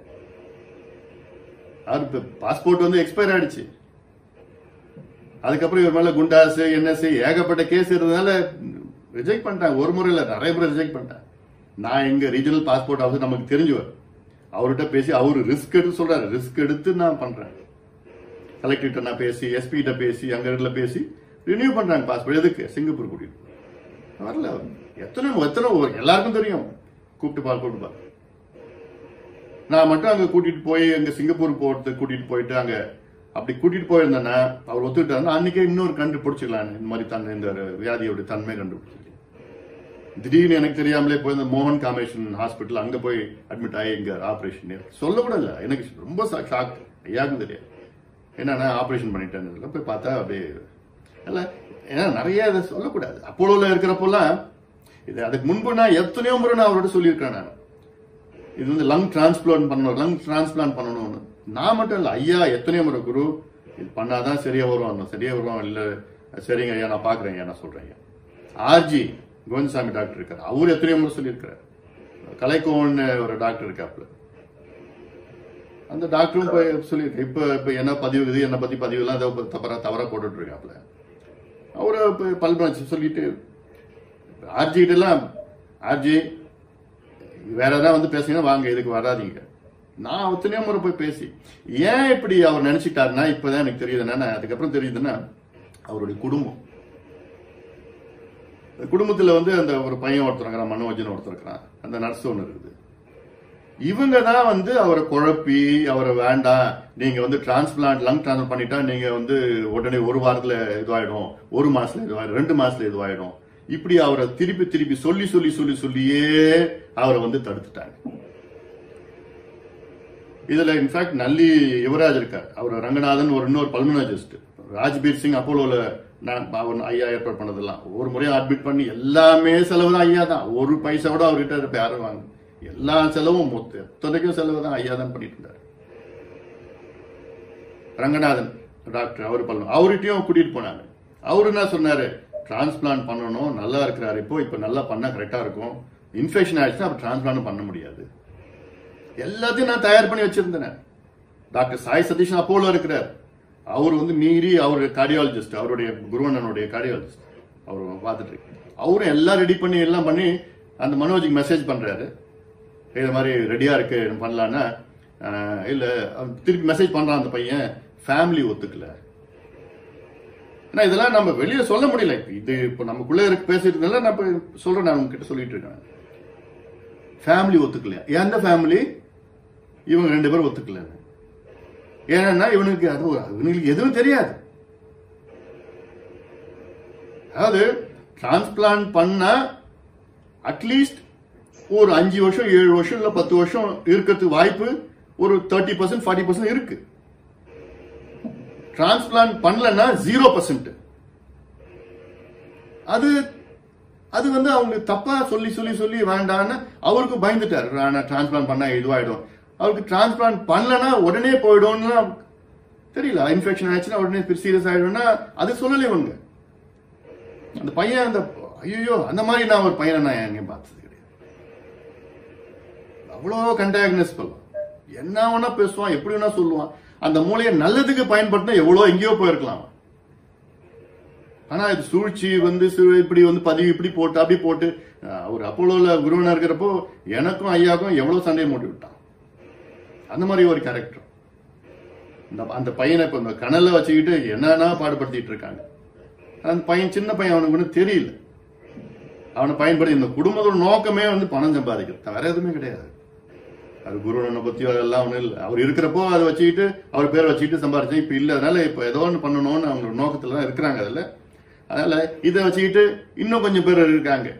அது பாஸ்போர்ட் வந்து எக்ஸ்பயர் ஆயிடுச்சு அதுக்கப்புறம் இவர் மேல குண்டாஸ் என்எஸ்சி ஏகப்பட்ட கேஸ் இருந்ததுனால ரிஜெக்ட் பண்ணிட்டாங்க ஒரு முறை இல்ல நிறைய முறை ரிஜெக்ட் பண்ணிட்டாங்க நான் எங்க ரீஜனல் பாஸ்போர்ட் ஆஃபீஸ் நமக்கு தெரிஞ்சவர் அவர்கிட்ட பேசி அவரு ரிஸ்க் எடுத்து சொல்றாரு ரிஸ்க் எடுத்து நான் பண்றேன் கலெக்டர்கிட்ட நான் பேசி எஸ்பி கிட்ட பேசி அங்க இடத்துல பேசி ரினியூ பண்றாங்க பாஸ்போர்ட் எதுக்கு சிங்கப்பூர் கூட்டிட்டு வரல எத்தனை எத்தனை ஒரு எல்லாருக்கும் தெரியும் கூப்பிட்டு பார் கூப்பிட்டு பார் நான் மட்டும் அங்க கூட்டிட்டு போய் அங்க சிங்கப்பூர் போறது கூட்டிட்டு போயிட்டு அங்க அப்படி கூட்டிட்டு போயிருந்தேன்னா அவர் ஒத்துக்கிட்டாருன்னா அன்னைக்கே இன்னொரு கண்டுபிடிச்சிக்கலாம் இந்த மாதிரி தன் இந்த வியாதியோட தன்மை கண்டுபிடிச்சிக்கலாம் திடீர்னு எனக்கு தெரியாமலே போய் இந்த மோகன் காமேஷன் ஹாஸ்பிட்டல் அங்க போய் அட்மிட் ஆகி இங்க ஆபரேஷன் சொல்ல கூட இல்ல எனக்கு ரொம்ப ஷாக் ஐயாக்கும் தெரியாது என்னன்னா ஆபரேஷன் பண்ணிட்டேன் போய் பார்த்தா அப்படியே இல்ல ஏன்னா நிறைய இதை சொல்லக்கூடாது அப்போலோல இருக்கிறப்பெல்லாம் இது அதுக்கு முன்பு நான் எத்தனையோ முறை நான் அவரோட சொல்லியிருக்கேன் நான் இது வந்து லங் டிரான்ஸ்பிளான்ட் பண்ணணும் லங் டிரான்ஸ்பிளான்ட் பண்ணணும்னு நான் மட்டும் இல்ல ஐயா எத்தனையோ முறை குரு இது பண்ணாதான் சரியா வரும் சரியா வரும் இல்ல சரிங்க ஐயா நான் பாக்குறேன் ஐயா நான் சொல்றேன் ஐயா ஆர்ஜி கோவிந்தசாமி டாக்டர் இருக்காரு அவரு எத்தனையோ முறை சொல்லியிருக்காரு கலைக்கோன்னு ஒரு டாக்டர் இருக்காப்புல அந்த டாக்டரும் போய் சொல்லியிருக்கு இப்ப இப்ப என்ன பதிவு இது என்ன பத்தி பதிவு எல்லாம் ஏதோ தவறா தவறா போட்டுட்டு இருக்காப்புல அவரு இப்ப பல்பனாச்சு சொல்லிட்டு ஆர்ஜி கிட்ட எல்லாம் ஆர்ஜி வேற ஏதாவது வந்து பேசுங்க வாங்க இதுக்கு வராதீங்க நான் எத்தனையோ முறை போய் பேசி ஏன் இப்படி அவர் நினைச்சிட்டாருன்னா இப்பதான் எனக்கு தெரியுது என்னன்னா அதுக்கப்புறம் தெரியுதுன்னா அவருடைய குடும்பம் குடும்பத்துல வந்து அந்த ஒரு பையன் ஒருத்தர் இருக்கிறான் மனோஜன் ஒருத்தர் இருக்கிறான் அந்த நர்ஸ் ஒன்று இருக்குது இவங்க தான் வந்து அவரை குழப்பி அவரை வேண்டாம் நீங்க வந்து டிரான்ஸ்பிளான்ட் லங் டிரான்ஸ்பிளான்ட் பண்ணிட்டா நீங்க வந்து உடனே ஒரு வாரத்துல இதுவாயிடும் ஒரு மாசத்துல இதுவாயிடும் ரெண்டு மாசத்துல இதுவாயிடும் இப்படி அவரை திருப்பி திருப்பி சொல்லி சொல்லி சொல்லி சொல்லியே அவரை வந்து தடுத்துட்டாங்க இதுல இன்ஃபேக்ட் நல்லி யுவராஜ் இருக்கார் அவர் ரங்கநாதன் ஒரு இன்னொரு பல்மனாலஜிஸ்ட் ராஜ்பீர் சிங் அப்போலோல நான் அவர் ஐயா ஏற்பாடு பண்ணதெல்லாம் ஒரு முறையும் அட்மிட் பண்ணி எல்லாமே செலவு தான் ஐயா தான் ஒரு பைசா கூட அவர்கிட்ட இப்ப யாரும் வாங்க எல்லா செலவும் மொத்த எத்தனைக்கும் செலவு தான் ஐயா தான் பண்ணிட்டு இருந்தார் ரங்கநாதன் டாக்டர் அவர் பல்ல அவர்கிட்டயும் கூட்டிட்டு போனாங்க அவரு என்ன சொன்னாரு டிரான்ஸ்பிளான்ட் பண்ணணும் நல்லா இருக்கிறாரு இப்போ இப்ப நல்லா பண்ணா கரெக்டா இருக்கும் இன்ஃபெக்ஷன் ஆயிடுச்சுன்னா அப்ப டிரான்ஸ்பிளான்ட் பண்ண முடியாது எல்லாத்தையும் நான் தயார் பண்ணி வச்சிருந்தேன் டாக்டர் சாய் சதீஷ் அப்போலோ இருக்கிறார் அவர் வந்து மீறி அவர் கார்டியாலஜிஸ்ட் அவருடைய குருவண்ணனுடைய கார்டியாலஜிஸ்ட் அவர் பார்த்துட்டு இருக்கு அவரும் எல்லாம் ரெடி பண்ணி எல்லாம் பண்ணி அந்த மனோஜுக்கு மெசேஜ் பண்றாரு இது மாதிரி ரெடியா இருக்கு பண்ணலான்னா ஆஹ், இல்ல அவன் திருப்பி மெசேஜ் பண்றான் அந்த பையன் ஃபேமிலி ஒத்துக்கல ஏன்னா இதெல்லாம் நம்ம வெளியே சொல்ல முடியல இப்ப இது இப்போ நமக்குள்ள இருக்கு பேசிட்டு இருந்தால நான் இப்ப சொல்றேன் நான் உங்ககிட்ட சொல்லிட்டு இருக்கேன் ஃபேமிலி ஒத்துக்கலையா எந்த ஃபேமிலி இவங்க ரெண்டு பேரும் ஒத்துக்கல ஏன்னா இவனுக்கு அது இவனுக்கு எதுவும் தெரியாது அதாவது டிரான்ஸ்பிளான்ட் பண்ணா அட்லீஸ்ட் ஒரு அஞ்சு வருஷம் ஏழு வருஷம் இல்ல பத்து வருஷம் இருக்கிறதுக்கு வாய்ப்பு ஒரு தேர்ட்டி பர்சன்ட் ஃபார்ட்டி பர்சன்ட் இருக்கு டிரான்ஸ்பிளான்ட் பண்ணலன்னா ஜீரோ பர்சன்ட் அது அது வந்து அவங்க தப்பா சொல்லி சொல்லி சொல்லி வேண்டான்னு அவருக்கு பயந்துட்டாரு டிரான்ஸ்பிளான்ட் பண்ணா இதுவாயிடும் அவருக்கு டிரான்ஸ்பிளான்ட் பண்ணலன்னா உடனே போயிடும்னு தெரியல இன்ஃபெக்ஷன் ஆயிடுச்சுன்னா உடனே சீரியஸ் ஆயிடும்னா அது சொல்லல இவங்க அந்த பையன் அந்த ஐயோ அந்த மாதிரி நான் ஒரு பையனை நான் எங்கேயும் பார்த்தது கிடையாது அவ்வளோ கண்டாக்னஸ் பண்ணலாம் என்ன வேணா பேசுவான் எப்படி வேணா சொல்லுவான் அந்த மூளையை நல்லதுக்கு பயன்படுத்தினா எவ்வளோ எங்கேயோ போயிருக்கலாம் அவன். ஆனா இது சூழ்ச்சி வந்து சு- இப்படி வந்து பதிவு இப்படி போட்டு அப்படி போட்டு அஹ், அவர் அப்போலோல குருவனா இருக்கிறப்போ எனக்கும் ஐயாவுக்கும் எவ்வளவு சண்டையை மூட்டி விட்டான் அந்த மாதிரி ஒரு கேரக்டர் இந்த அந்த பையனை இப்ப இந்த கனல்ல வச்சுக்கிட்டு என்னன்னா பாடுபடுத்திட்டு இருக்காங்க அந்த பையன் சின்ன பையன் அவனுக்கு ஒன்றும் தெரியல அவனை பயன்படுத்தி இந்த குடும்பத்தோட நோக்கமே வந்து பணம் சம்பாதிக்கிறது வேற எதுவுமே கிடையாது அது குருவனை பத்தியோ அதெல்லாம் ஒண்ணும் இல்லை அவர் இருக்கிறப்போ அதை வச்சுக்கிட்டு அவர் பேரை வச்சுக்கிட்டு சம்பாரிச்சு இப்ப இல்ல அதனால இப்ப ஏதோ ஒன்று பண்ணணும்னு அவங்க நோக்கத்துல தான் இருக்கிறாங்க அதுல அதனால இதை வச்சுக்கிட்டு இன்னும் கொஞ்சம் பேர் இருக்காங்க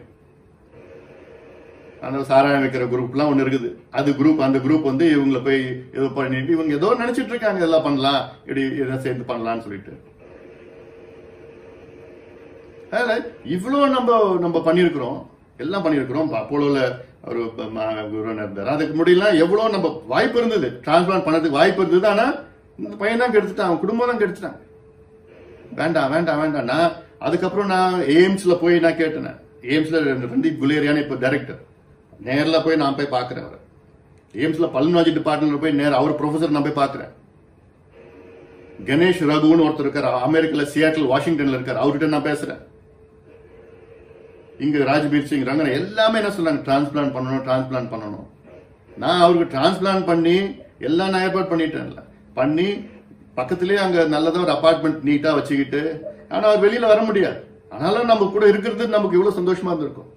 அந்த சாராயம் வைக்கிற குரூப்லாம் ஒன்று இருக்குது அது குரூப் அந்த குரூப் வந்து இவங்களை போய் ஏதோ பண்ணிட்டு இவங்க ஏதோ நினைச்சிட்டு இருக்காங்க இதெல்லாம் பண்ணலாம் இப்படி இதெல்லாம் சேர்ந்து பண்ணலாம்னு சொல்லிட்டு அதனால இவ்வளோ நம்ம நம்ம பண்ணியிருக்கிறோம் எல்லாம் பண்ணியிருக்கிறோம் அப்போலோல ஒரு குருவன் இருந்தார் அதுக்கு முடியலாம் எவ்வளோ நம்ம வாய்ப்பு இருந்தது டிரான்ஸ்பிளான்ட் பண்ணதுக்கு வாய்ப்பு இருந்தது ஆனா இந்த பையன் தான் கெடுத்துட்டான் அவன் குடும்பம் தான் கெடுத்துட்டான் வேண்டாம் வேண்டாம் வேண்டாம் நான் அதுக்கப்புறம் நான் எய்ம்ஸ்ல போய் நான் கேட்டேன் எய்ம்ஸ்ல ரந்தீப் குலேரியான்னு இப்போ டைரக்டர் நேர்ல போய் நான் போய் பார்க்கிறேன் அவரை எய்ம்ஸ்ல பல்மனாலஜி டிபார்ட்மெண்ட்ல போய் நேர அவர் ப்ரொஃபசர் நான் போய் பார்க்கிறேன் கணேஷ் ரகுன்னு ஒருத்தர் இருக்கார் அமெரிக்கால சியாட்டில் வாஷிங்டன்ல இருக்கார் அவர்கிட்ட நான் பேசுறேன் இங்க ராஜ்பீர் சிங் ரங்கன் எல்லாமே என்ன சொல்றாங்க டிரான்ஸ்பிளான்ட் பண்ணணும் டிரான்ஸ்பிளான்ட் பண்ணணும் நான் அவருக்கு டிரான்ஸ்பிளான்ட் பண்ணி எல்லாம் நான் ஏற்பாடு பண்ணிட்டேன்ல பண்ணி பக்கத்துலயே அங்க நல்லதா ஒரு அபார்ட்மெண்ட் நீட்டா வச்சுக்கிட்டு ஆனா அவர் வெளியில வர முடியாது ஆனாலும் நம்ம கூட இருக்கிறது நமக்கு இவ்வளவு சந்தோஷமா இருந்திருக்கும்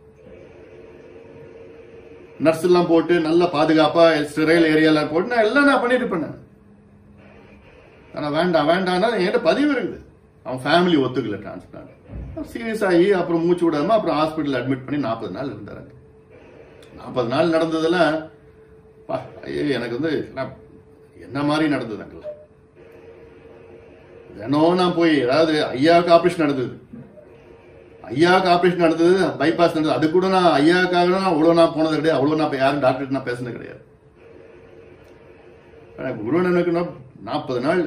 நர்ஸ் எல்லாம் போட்டு நல்ல பாதுகாப்பா ஸ்டெரைல் ஏரியாலாம் போட்டு நான் எல்லாம் நான் பண்ணிட்டு பண்ணேன் ஆனா வேண்டாம் வேண்டாம்னா என்கிட்ட பதிவு இருக்குது அவன் ஃபேமிலி ஒத்துக்கல டிரான்ஸ்பிளான்ட் சீரியஸ் ஆகி அப்புறம் மூச்சு விடாம அப்புறம் ஹாஸ்பிட்டல் அட்மிட் பண்ணி நாற்பது நாள் இருந்தாங்க நாற்பது நாள் நடந்ததெல்லாம் பா, ஐயோ எனக்கு வந்து எல்லாம் என்ன மாதிரி நடந்தது அங்கெல்லாம் தினம் நான் போய் அதாவது ஐயாவுக்கு ஆபரேஷன் நடந்தது ஐயாவுக்கு ஆபரேஷன் நடந்தது பைபாஸ் நடந்தது அது கூட நான் ஐயாவுக்காக நான் அவ்வளோ நான் போனது கிடையாது அவ்வளோ நான் இப்ப யாரும் டாக்டர் நான் பேசினது கிடையாது ஆனா குருவனனுக்கு நான் நாற்பது நாள்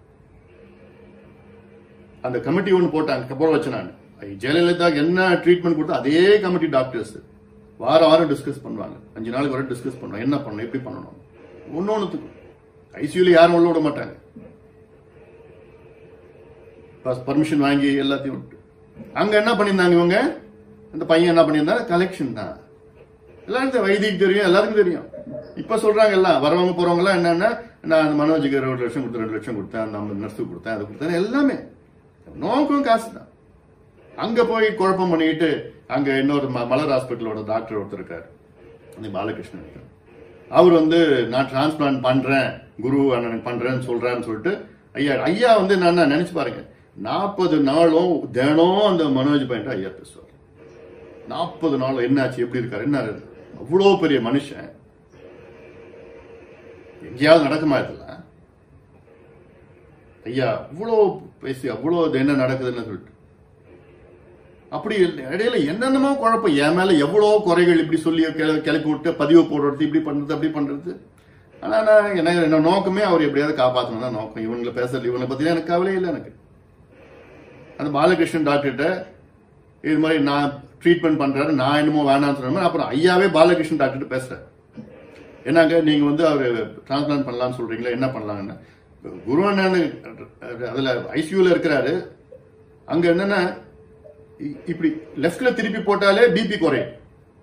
அந்த கமிட்டி ஒன்று போட்டாங்க போட வச்சேன் நான் ஜெயலலிதா என்ன ட்ரீட்மெண்ட் கொடுத்தோ அதே கமிட்டி டாக்டர்ஸ் வாரம் வாரம் டிஸ்கஸ் பண்ணுவாங்க அஞ்சு நாளுக்கு வரை டிஸ்கஸ் பண்ணுவாங்க என்ன பண்ணணும் எப்படி பண்ணணும் ஒன்று ஒன்றுத்துக்கு ஐசியூல யாரும் உள்ள விட மாட்டாங்க பர்மிஷன் வாங்கி எல்லாத்தையும் விட்டு அங்க என்ன பண்ணியிருந்தாங்க இவங்க அந்த பையன் என்ன பண்ணியிருந்தாங்க கலெக்ஷன் தான் எல்லாருக்கும் வைத்திக்கு தெரியும் எல்லாருக்கும் தெரியும் இப்ப சொல்றாங்க எல்லாம் வரவங்க போறவங்க எல்லாம் என்னன்னா நான் அந்த மனோஜுக்கு ஒரு லட்சம் கொடுத்தேன் ரெண்டு லட்சம் கொடுத்தேன் நம்ம நர்ஸுக்கு கொடுத்தேன் அது கொடுத்தேன் எல்லாமே நோக்கம் காசு தான் அங்க போய் குழப்பம் பண்ணிக்கிட்டு அங்க இன்னொரு ம- மலர் ஹாஸ்பிட்டலோட டாக்டர் ஒருத்தர் இருக்காரு அந்த பாலகிருஷ்ணன் இருக்காரு. அவர் வந்து நான் டிரான்ஸ்பிளான்ட் பண்றேன் குரு அண்ணனுக்கு பண்றேன்னு சொல்றாருன்னு சொல்லிட்டு ஐயா ஐயா வந்து நான் நினைச்சு பாருங்க நாற்பது நாளும் தினம் அந்த மனோஜ் பையன் ஐயா பேசுவார் நாற்பது நாள் என்னாச்சு எப்படி இருக்காரு என்ன அவ்வளோ பெரிய மனுஷன் எங்கேயாவது நடக்குமா இதெல்லாம் ஐயா அவ்வளோ பேசி அவ்வளோ இது என்ன நடக்குதுன்னு சொல்லிட்டு அப்படி இடையில என்னென்னமோ குழப்பம் என் மேல எவ்வளோ குறைகள் இப்படி சொல்லி கிள- கிளப்பி விட்டு பதிவு போடுறது இப்படி பண்றது அப்படி பண்றது ஆனா நான் என்ன என்ன நோக்கமே அவர் எப்படியாவது காப்பாற்றணும் தான் நோக்கம் இவங்களை பேசுறது இவங்களை பத்தி எனக்கு கவலையே இல்லை எனக்கு அந்த பாலகிருஷ்ணன் டாக்டர்கிட்ட இது மாதிரி நான் ட்ரீட்மெண்ட் பண்றாரு நான் என்னமோ வேணாம்னு சொன்ன அப்புறம் ஐயாவே பாலகிருஷ்ணன் டாக்டர் பேசுறேன் என்னங்க நீங்க வந்து அவர் டிரான்ஸ்பிளான்ட் பண்ணலாம்னு சொல்றீங்களா என்ன பண்ணலாம்னு குருவண்ணன் அதுல ஐசியூல இருக்கிறாரு அங்க என்னன்னா இ- இப்படி லெஃப்ட்ல திருப்பி போட்டாலே பிபி குறையும்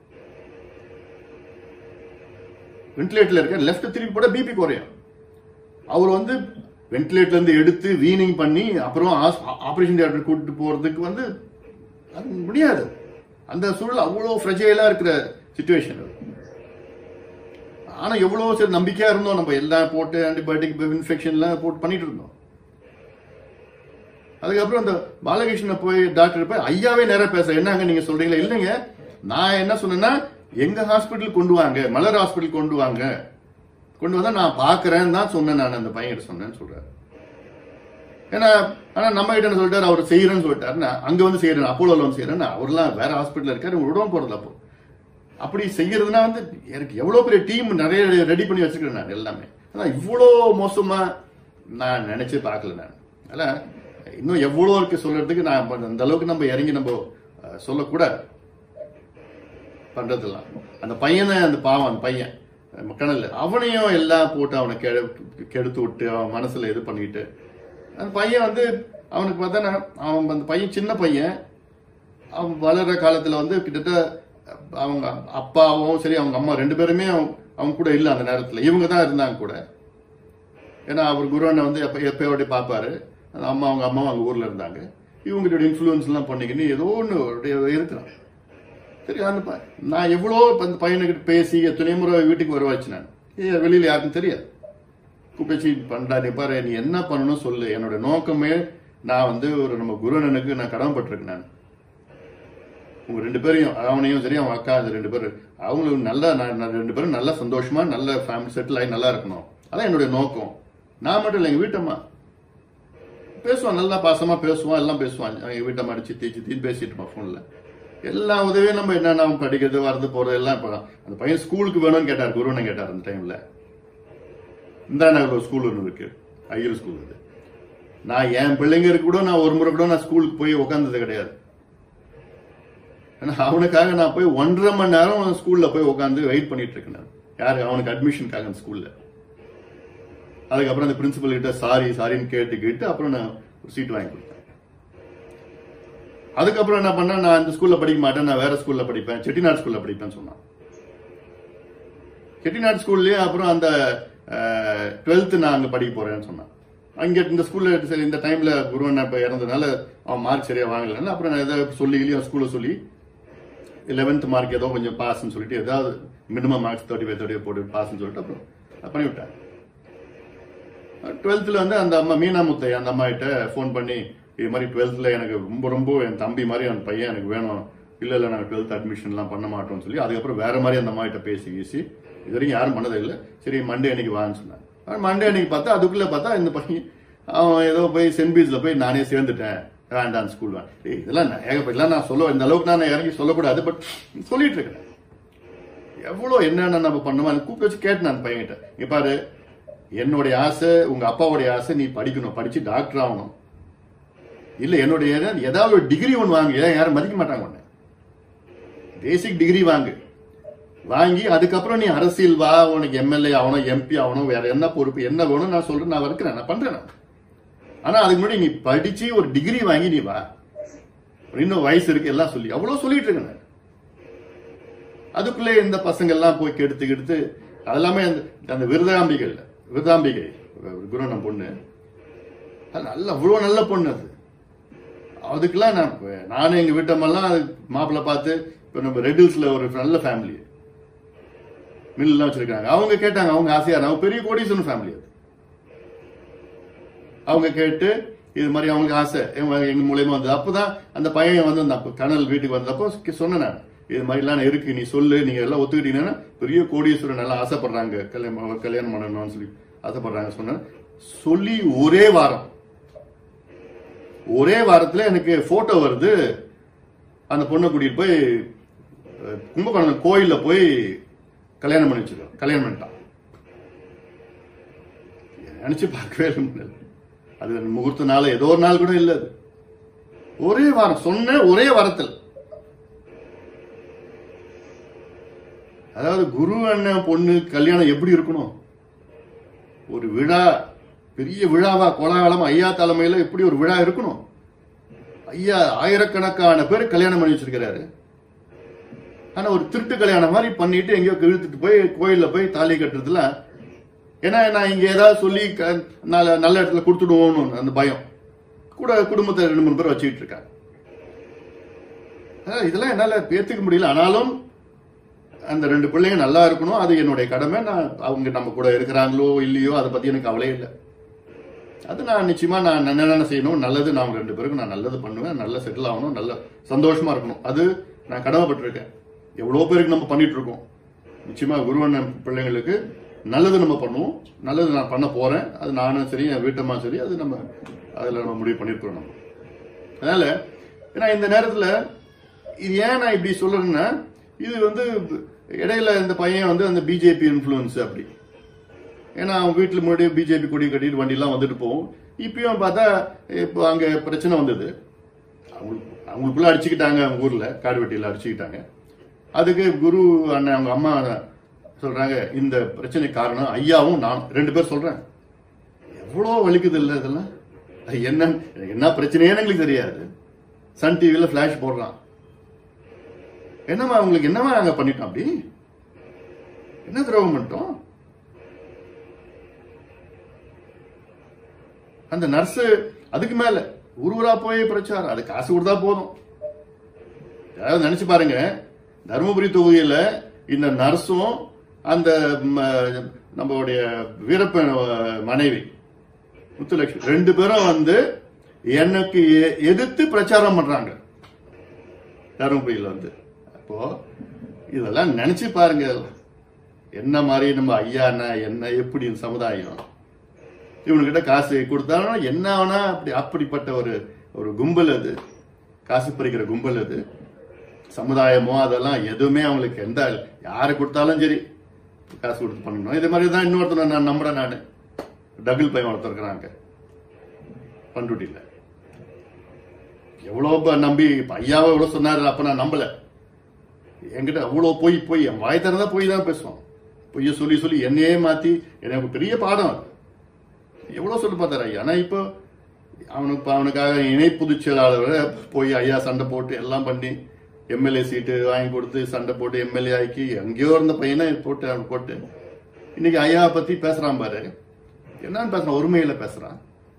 வென்டிலேட்டர்ல இருக்க லெஃப்ட் திருப்பி போட்டா பிபி குறையும் அவர் வந்து வென்டிலேட்டர்ல இருந்து எடுத்து வீனிங் பண்ணி அப்புறம் ஆபரேஷன் தியேட்டர் கூட்டிட்டு போறதுக்கு வந்து அது முடியாது அந்த சூழல் அவ்வளவு ஃப்ரெஜைலா இருக்கிற சுச்சுவேஷன் ஆனா எவ்வளவு சரி நம்பிக்கையா இருந்தோம் நம்ம எல்லாம் போட்டு ஆன்டிபயோட்டிக் இன்ஃபெக்ஷன்லாம் போட்டு பண்ணிட்டு இருந்தோம் அதுக்கப்புறம் அந்த பாலகிருஷ்ண போய் டாக்டர் போய் ஐயாவே நேரா பேச என்னங்க நீங்க சொல்றீங்களா இல்லைங்க நான் என்ன சொன்னேன்னா எங்க ஹாஸ்பிட்டல் கொண்டு வாங்க மலர் ஹாஸ்பிட்டல் கொண்டு வாங்க கொண்டு வந்தா நான் பாக்குறேன்னு தான் சொன்னேன் நான் அந்த பையன்கிட்ட சொன்னேன்னு சொல்றாரு ஏன்னா ஆனா நம்ம கிட்ட என்ன சொல்லிட்டாரு அவர் செய்யறேன்னு சொல்லிட்டாரு நான் அங்க வந்து செய்யறேன் அப்போலோல வந்து செய்யறேன் அவர்லாம் வேற ஹாஸ்பிட்டல் இருக்காரு விடவும் போறது அப்போ அப்படி செய்யறதுனா வந்து எனக்கு எவ்வளவு பெரிய டீம் நிறைய ரெடி பண்ணி வச்சிருக்கேன் நான் எல்லாமே ஆனா இவ்வளோ மோசமா நான் நினைச்சு பார்க்கல நான் அதனால இன்னும் எவ்வளோ இருக்கு சொல்றதுக்கு நான் அப்ப அந்த அளவுக்கு நம்ம இறங்கி நம்ம அஹ், சொல்லக்கூடாது பண்றதெல்லாம் அந்த பையனை அந்த பாவம் அந்த பையன் மக்கள் அவனையும் எல்லாம் போட்டு அவனை கெடு கெடுத்து விட்டு அவன் மனசுல இது பண்ணிட்டு அந்த பையன் வந்து அவனுக்கு பார்த்தா அவன் அந்த பையன் சின்ன பையன் அவன் வளர்ற காலத்துல வந்து கிட்டத்தட்ட அவங்க அப்பாவும் சரி அவங்க அம்மா ரெண்டு பேருமே அவங்க- அவங்க கூட இல்லை அந்த நேரத்துல இவங்க தான் இருந்தாங்க கூட ஏன்னா அவர் குருவனை வந்து எப்ப எப்பயோட பார்ப்பாரு அந்த அம்மா அவங்க அம்மாவும் அங்க ஊர்ல இருந்தாங்க இவங்களோட இன்ஃப்ளூயன்ஸ் எல்லாம் பண்ணிக்கின்னு ஏதோ ஒன்று இருக்கிறான் சரி அந்த ப- நான் எவ்வளோ இப்ப அந்த பையனுக்கிட்ட பேசி எத்தனை முறை வீட்டுக்கு வர வச்சு நான் ஏ வெளியில யாருக்கும் தெரியாது கூப்பிச்சு பண்றா நீ பாரு நீ என்ன பண்ணணும் சொல்லு என்னோட நோக்கமே நான் வந்து ஒரு நம்ம குருவனனுக்கு நான் கடமைப்பட்டிருக்கேன் நான் உங்க ரெண்டு பேரையும் அவனையும் சரி அவன் அக்கா அந்த ரெண்டு பேரும் அவங்களுக்கு நல்லா நான் நான் ரெண்டு பேரும் நல்லா சந்தோஷமா நல்ல ஃபேமிலி செட்டில் ஆகி நல்லா இருக்கணும் அதான் என்னுடைய நோக்கம் நான் மட்டும் இல்லை எங்க வீட்டம்மா பேசுவான் நல்லா பாசமா பேசுவான் எல்லாம் பேசுவான் எங்க வீட்டம்மா அடிச்சு தீச்சு தீ பேசிட்டு இருப்பான் ஃபோன்ல எல்லா உதவியும் நம்ம என்னென்ன அவன் படிக்கிறது வரது போறது எல்லாம் இப்போ அந்த பையன் ஸ்கூலுக்கு வேணும்னு கேட்டார் குருவனை கேட்டார் அந்த டைம்ல இந்த நகர் ஒரு ஸ்கூல் ஒன்று இருக்கு ஐயர் ஸ்கூல் இது நான் என் பிள்ளைங்க இருக்க கூட நான் ஒரு முறை கூட நான் ஸ்கூலுக்கு போய் உட்காந்தது கிடையாது ஆனா அவனுக்காக நான் போய் ஒன்றரை மணி நேரம் ஸ்கூல்ல போய் உட்காந்து வெயிட் பண்ணிட்டு இருக்கேன் நான். யாரு அவனுக்கு அட்மிஷனுக்காக அந்த ஸ்கூல்ல அதுக்கப்புறம் அந்த பிரின்சிபல் கிட்ட சாரி சாரின்னு கேட்டு கேட்டு அப்புறம் நான் ஒரு சீட் வாங்கி கொடுத்தேன் அதுக்கப்புறம் என்ன பண்ணேன் நான் இந்த ஸ்கூல்ல படிக்க மாட்டேன் நான் வேற ஸ்கூல்ல படிப்பேன் செட்டிநாடு ஸ்கூல்ல படிப்பேன்னு சொன்னான் செட்டிநாடு ஸ்கூல்லயே அப்புறம் அந்த டுவெல்த் நான் அங்க படிக்க போறேன்னு சொன்னான் அங்க இந்த ஸ்கூல்ல சரி இந்த டைம்ல குருவன் இப்ப இறந்ததுனால அவன் மார்க் சரியா வாங்கலன்னு அப்புறம் நான் ஏதாவது சொல்லி இல்லையா ஸ்கூல்ல சொல்லி லெவன்த் மார்க் ஏதோ கொஞ்சம் பாஸ்ன்னு சொல்லிட்டு ஏதாவது minimum marks thirty five thirty போட்டு பாஸ்ன்னு சொல்லிட்டு அப்புறம் நான் பண்ணிவிட்டேன் டுவெல்த்தில் வந்து அந்த அம்மா மீனாமுத்தை அந்த அம்மா கிட்ட ஃபோன் பண்ணி இது மாதிரி டுவெல்த்தில் எனக்கு ரொம்ப ரொம்ப என் தம்பி மாதிரி அந்த பையன் எனக்கு வேணும் இல்லை இல்லை நாங்கள் டுவெல்த் அட்மிஷன்லாம் பண்ண மாட்டோம்னு சொல்லி அதுக்கப்புறம் வேற மாதிரி அந்த அம்மா கிட்ட பேசி பேசி இது வரைக்கும் யாரும் பண்ணதே இல்லை சரி மண்டே அன்னைக்கு வான்னு சொன்னாங்க ஆனால் மண்டே அன்னைக்கு பார்த்தா அதுக்குள்ளே பார்த்தா இந்த பையன் அவன் ஏதோ போய் சென்ட் பீச்சில் போய் நானே சேர்ந்துட்டேன் வேண்டாம் ஸ்கூல் வேன் ஏய், இதெல்லாம் நான் ஏகப்பட்டலாம் நான் சொல்ல இந்த அளவுக்கு நான் இறங்கி சொல்லக்கூடாது பட் சொல்லிட்டு இருக்கிறேன் எவ்வளோ என்னென்ன நம்ம பண்ணுமா கூப்பிட்டு வச்சு கேட்டேன் அந்த பையன்கிட்ட இங்க பாரு என்னுடைய ஆசை உங்க அப்பாவுடைய ஆசை நீ படிக்கணும் படிச்சு டாக்டர் ஆகணும் இல்ல என்னுடைய ஏதாவது- ஏதாவது ஒரு டிகிரி ஒன்று வாங்கு ஏன் யாரும் மதிக்க மாட்டாங்க உன்னை பேசிக் டிகிரி வாங்கு வாங்கி அதுக்கப்புறம் நீ அரசியல் வா உனக்கு எம்எல்ஏ ஆகணும் எம்பி ஆகணும் வேற என்ன பொறுப்பு என்ன வேணும் நான் சொல்றேன் நான் இருக்கிறேன் நான் பண்றேன் நான். ஆனா அதுக்கு முன்னாடி நீ படிச்சு ஒரு டிகிரி வாங்கி நீ வா இன்னும் வயசு இருக்கு எல்லாம் சொல்லி அவ்வளவு சொல்லிட்டு இருக்கேன் நான். அதுக்குள்ளே இந்த பசங்க எல்லாம் போய் கெடுத்து கெடுத்து அதெல்லாமே அந்த அந்த விருதாம்பிகள் விருதாம்பிகை குருவனம் பொண்ணு அது நல்ல அவ்வளோ நல்ல பொண்ணு அது அதுக்கெல்லாம் நான் இப்ப- நானும் எங்க வீட்டம்மெல்லாம் மாப்பிள்ளை பார்த்து இப்போ நம்ம ரெட்டில்ஸ்ல ஒரு நல்ல ஃபேமிலி மில்லாம் வச்சிருக்காங்க அவங்க கேட்டாங்க அவங்க ஆசையா அவங்க பெரிய கோடீஸ்வரன் ஃபேமிலி அது அவங்க கேட்டு இது மாதிரி அவங்களுக்கு ஆசை எங்க எங்க மூலியமா வந்தது அப்பதான் அந்த பையன் வந்து அந்த அப்ப கனல் வீட்டுக்கு வந்தப்போ கி- சொன்னேன் நான் இது மாதிரிலாம் இருக்கு நீ சொல்லு நீங்க எல்லாம் ஒத்துக்கிட்டீங்கன்னா பெரிய கோடீஸ்வரன் நல்லா ஆசைப்படுறாங்க கல்யாணம் கல்யாணம் பண்ணணும்னு சொல்லி ஆசைப்படுறாங்க சொன்னேன் சொல்லி ஒரே வாரம் ஒரே வாரத்துல எனக்கு போட்டோ வருது அந்த பொண்ணை கூட்டிட்டு போய் அஹ், கும்பகோணம் கோயில்ல போய் கல்யாணம் பண்ணி வச்சிருக்கோம் கல்யாணம் பண்ணிட்டான் நினைச்சு பார்க்கவே இல்லை முன்னாடி. அது முகூர்த்த நாள் ஏதோ ஒரு நாள் கூட இல்ல அது ஒரே வாரம் சொன்ன ஒரே வாரத்தில் அதாவது குரு அண்ணன் பொண்ணு கல்யாணம் எப்படி இருக்கணும் ஒரு விழா பெரிய விழாவா கோலாகலமா ஐயா தலைமையில எப்படி ஒரு விழா இருக்கணும் ஐயா ஆயிரக்கணக்கான பேர் கல்யாணம் பண்ணி வச்சிருக்கிறாரு ஆனா ஒரு திருட்டு கல்யாணம் மாதிரி பண்ணிட்டு எங்கேயோ இழுத்துட்டு போய் கோயில்ல போய் தாலி கட்டுறதுல ஏன்னா நான் இங்க ஏதாவது சொல்லி க- நல்ல நல்ல இடத்துல கொடுத்துடுவோம்னு அந்த பயம் கூட குடும்பத்தை ரெண்டு மூணு பேர் வச்சுக்கிட்டு இருக்காங்க அதான் இதெல்லாம் என்னால ஏத்துக்க முடியல ஆனாலும் அந்த ரெண்டு பிள்ளைங்க நல்லா இருக்கணும் அது என்னுடைய கடமை நான் அவங்க நம்ம கூட இருக்கிறாங்களோ இல்லையோ அதை பத்தி எனக்கு கவலையே இல்லை அது நான் நிச்சயமா நான் என்னென்ன செய்யணும் நல்லது நான் ரெண்டு பேருக்கும் நான் நல்லது பண்ணுவேன் நல்ல செட்டில் ஆகணும் நல்ல சந்தோஷமா இருக்கணும் அது நான் கடமைப்பட்டிருக்கேன் எவ்வளோ பேருக்கு நம்ம பண்ணிட்டு இருக்கோம் நிச்சயமா குருவண்ணன் பிள்ளைங்களுக்கு நல்லது நம்ம பண்ணுவோம் நல்லது நான் பண்ண போறேன் அது நானும் சரி என் வீட்டம்மா சரி அது நம்ம அதில் நம்ம முடிவு பண்ணியிருக்கிறோம் நம்ம அதனால ஏன்னா இந்த நேரத்துல இது ஏன் நான் இப்படி சொல்றேன்னா இது வந்து இடையில இந்த பையன் வந்து அந்த பிஜேபி இன்ஃப்ளூயன்ஸ் அப்படி ஏன்னா அவன் வீட்டுல முன்னாடி பிஜேபி கொடி கட்டிட்டு வண்டிலாம் வந்துட்டு போகும் இப்பயும் பார்த்தா இப்போ அங்க பிரச்சனை வந்தது அவங்களுக்கு அவங்களுக்குள்ள அடிச்சுக்கிட்டாங்க அவங்க ஊர்ல காடுவெட்டியில அடிச்சுக்கிட்டாங்க அதுக்கு குரு அண்ணன் அவங்க அம்மா சொல்றாங்க இந்த பிரச்சனை காரணம் ஐயாவும் நான் ரெண்டு பேர் சொல்றேன் எவ்வளோ வலிக்குது இல்லை இதெல்லாம் அது என்ன என்ன பிரச்சனையே எங்களுக்கு தெரியாது சன் டிவில ஃபிளாஷ் போடுறான் என்னம்மா உங்களுக்கு என்னம்மா நாங்க பண்ணிட்டோம் அப்படி என்ன துரோகம் பண்ணிட்டோம் அந்த நர்ஸ் அதுக்கு மேல ஊர் ஊரா போய் பிரச்சாரம் அது காசு கொடுத்தா போதும் யாராவது நினைச்சு பாருங்க தருமபுரி தொகுதியில இந்த நர்ஸும் அந்த ம, நம்மளுடைய வீரப்பன் அஹ், மனைவி முத்துலட்சுமி ரெண்டு பேரும் வந்து எனக்கு எ- எதிர்த்து பிரச்சாரம் பண்றாங்க தருமபுரியில வந்து அப்போ இதெல்லாம் நினைச்சு பாருங்க என்ன மாதிரி நம்ம ஐயானா என்ன எப்படி இந்த சமுதாயம் இவனுக்கிட்ட காசு கொடுத்தாலும் என்ன வேணா அப்படி அப்படிப்பட்ட ஒரு ஒரு கும்பல் அது காசு பறிக்கிற கும்பல் அது சமுதாயமோ அதெல்லாம் எதுவுமே அவங்களுக்கு எந்த யாரு கொடுத்தாலும் சரி காசு கொடுத்து பண்ணணும் இதே மாதிரி தான் இன்னொருத்தனை நான் நம்புறேன் நான் டபுள் பையன் ஒருத்தர் இருக்கிறாங்க பண்ருட்டியில் எவ்வளோ ப- நம்பி இப்ப ஐயாவை எவ்வளோ சொன்னாரு அப்ப நான் நம்பல என்கிட்ட அவ்வளோ போய் போய் என் வாய் திறந்தா போய் தான் பேசுவான் பொய்ய சொல்லி சொல்லி என்னையே மாத்தி எனக்கு பெரிய பாடம் அது எவ்வளவு சொல்லி பார்த்தாரு ஐயா ஆனா இப்போ அவனுக்கு இப்ப அவனுக்காக இணை பொதுச் செயலாளர் போய் ஐயா சண்டை போட்டு எல்லாம் பண்ணி எம்எல்ஏ சீட்டு வாங்கி கொடுத்து சண்டை போட்டு எம்எல்ஏ ஆக்கி எங்கேயோ இருந்த பையனை போட்டு அவன் போட்டு இன்னைக்கு ஐயாவை பத்தி பேசுறான் பாரு என்னன்னு பேசுறான் ஒருமையில பேசுறான்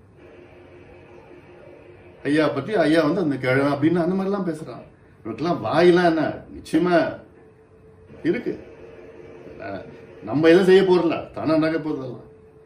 ஐயா பத்தி ஐயா வந்து அந்த கிழமை அப்படின்னு அந்த மாதிரிலாம் பேசுறான் இவனுக்கெல்லாம் வாயெல்லாம் என்ன நிச்சயமா இருக்கு அஹ் நம்ம எதுவும் செய்ய போறல தானே நடக்க போறதெல்லாம்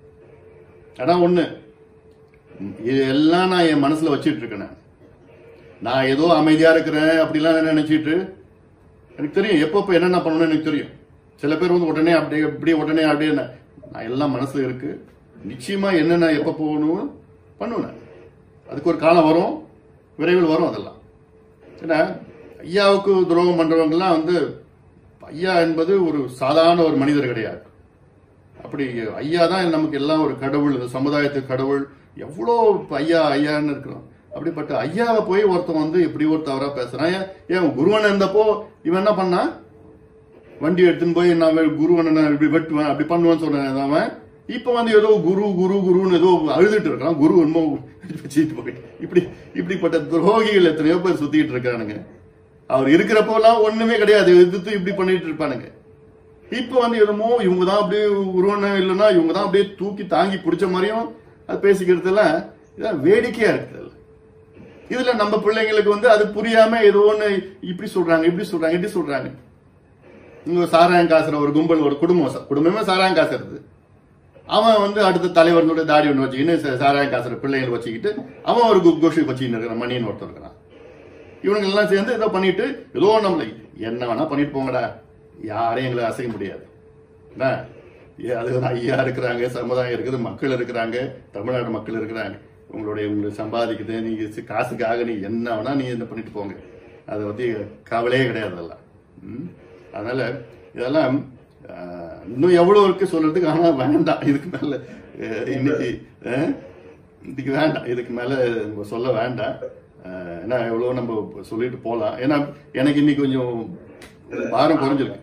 ஆனா ஒண்ணு இது எல்லாம் நான் என் மனசுல வச்சிட்டு இருக்கேன் நான். நான் ஏதோ அமைதியா இருக்கிறேன் அப்படிலாம் நினைச்சிட்டு எனக்கு தெரியும் எப்பப்ப என்னென்ன பண்ணணும்னு எனக்கு தெரியும் சில பேர் வந்து உடனே அப்படியே இப்படியே உடனே அப்படியே நான் நான் எல்லாம் மனசுல இருக்கு நிச்சயமா என்னென்ன எப்ப போகணும் பண்ணுவேன் நான். அதுக்கு ஒரு காலம் வரும் விரைவில் வரும் அதெல்லாம் ஏன்னா ஐயாவுக்கு துரோகம் பண்றவங்கலாம் வந்து ஐயா என்பது ஒரு சாதாரண ஒரு மனிதர் கிடையாது அப்படி ஐயா தான் நமக்கு எல்லாம் ஒரு கடவுள் இந்த சமுதாயத்துக்கு கடவுள் எவ்வளோ இப்ப ஐயா ஐயான்னு இருக்கிறோம் அப்படிப்பட்ட ஐயாவை போய் ஒருத்தன் வந்து இப்படி ஒரு தவறா பேசுறான் ஏன் ஏன் குருவன் இருந்தப்போ இவன் என்ன பண்ணா வண்டி எடுத்துன்னு போய் நான் வே- குருவனை நான் இப்படி வெட்டுவேன் அப்படி பண்ணுவேன்னு சொன்னேன் அவன் இப்ப வந்து ஏதோ குரு குரு குருன்னு ஏதோ அழுதுட்டு இருக்கான் குரு என்னமோ வச்சுட்டு போய் இப்படி இப்படிப்பட்ட துரோகிகள் எத்தனையோ பேர் சுத்திட்டு இருக்கானுங்க அவர் இருக்கிறப்போலாம் ஒண்ணுமே கிடையாது எதிர்த்து இப்படி பண்ணிட்டு இருப்பானுங்க இப்ப வந்து என்னமோ இவங்க தான் அப்படியே உருவனம் இல்லைன்னா இவங்க தான் அப்படியே தூக்கி தாங்கி பிடிச்ச மாதிரியும் அது பேசிக்கிறதுலாம் இதான் வேடிக்கையா இருக்குது இதுல நம்ம பிள்ளைங்களுக்கு வந்து அது புரியாம ஏதோ ஒண்ணு இப்படி சொல்றாங்க இப்படி சொல்றாங்க இப்படி சொல்றாங்க இங்க சாராயம் காசுற ஒரு கும்பல் ஒரு குடும்பம் ச- குடும்பமே சாராயம் காசுறது அவன் வந்து அடுத்த தலைவர்களோட தாடி ஒன்று வச்சுக்கின்னு ச- சாராயம் காசுற பிள்ளைங்களை வச்சுக்கிட்டு அவன் ஒரு கு- கோஷி வச்சுக்கின்னு இருக்கிறான் மணின்னு ஒருத்தர் இருக்கிறான் இவனுங்க எல்லாம் சேர்ந்து ஏதோ பண்ணிட்டு ஏதோ நம்மளை என்ன வேணா பண்ணிட்டு போங்கடா யாரையும் எங்களை அசைக்க முடியாது என்ன? ஏ, அது ஒரு ஐயா இருக்கிறாங்க சமுதாயம் இருக்குது மக்கள் இருக்கிறாங்க தமிழ்நாடு மக்கள் இருக்கிறாங்க உங்களுடைய உங்களுக்கு சம்பாதிக்குது நீங்க சி- காசுக்காக நீ என்ன வேணா நீ என்ன பண்ணிட்டு போங்க அதை பத்தி கவலையே கிடையாது அதெல்லாம் ம்? அதனால இதெல்லாம் ஆஹ், இன்னும் எவ்வளவு இருக்கு சொல்றதுக்கு ஆனா வேண்டாம் இதுக்கு மேல அஹ், இன்னைக்கு அஹ், இதுக்கு வேண்டாம் இதுக்கு மேல நம்ம சொல்ல வேண்டாம் அஹ், ஏன்னா எவ்வளவு நம்ம சொல்லிட்டு போலாம் ஏன்னா எனக்கு இன்னைக்கு கொஞ்சம் பாரம் குறைஞ்சிருக்கு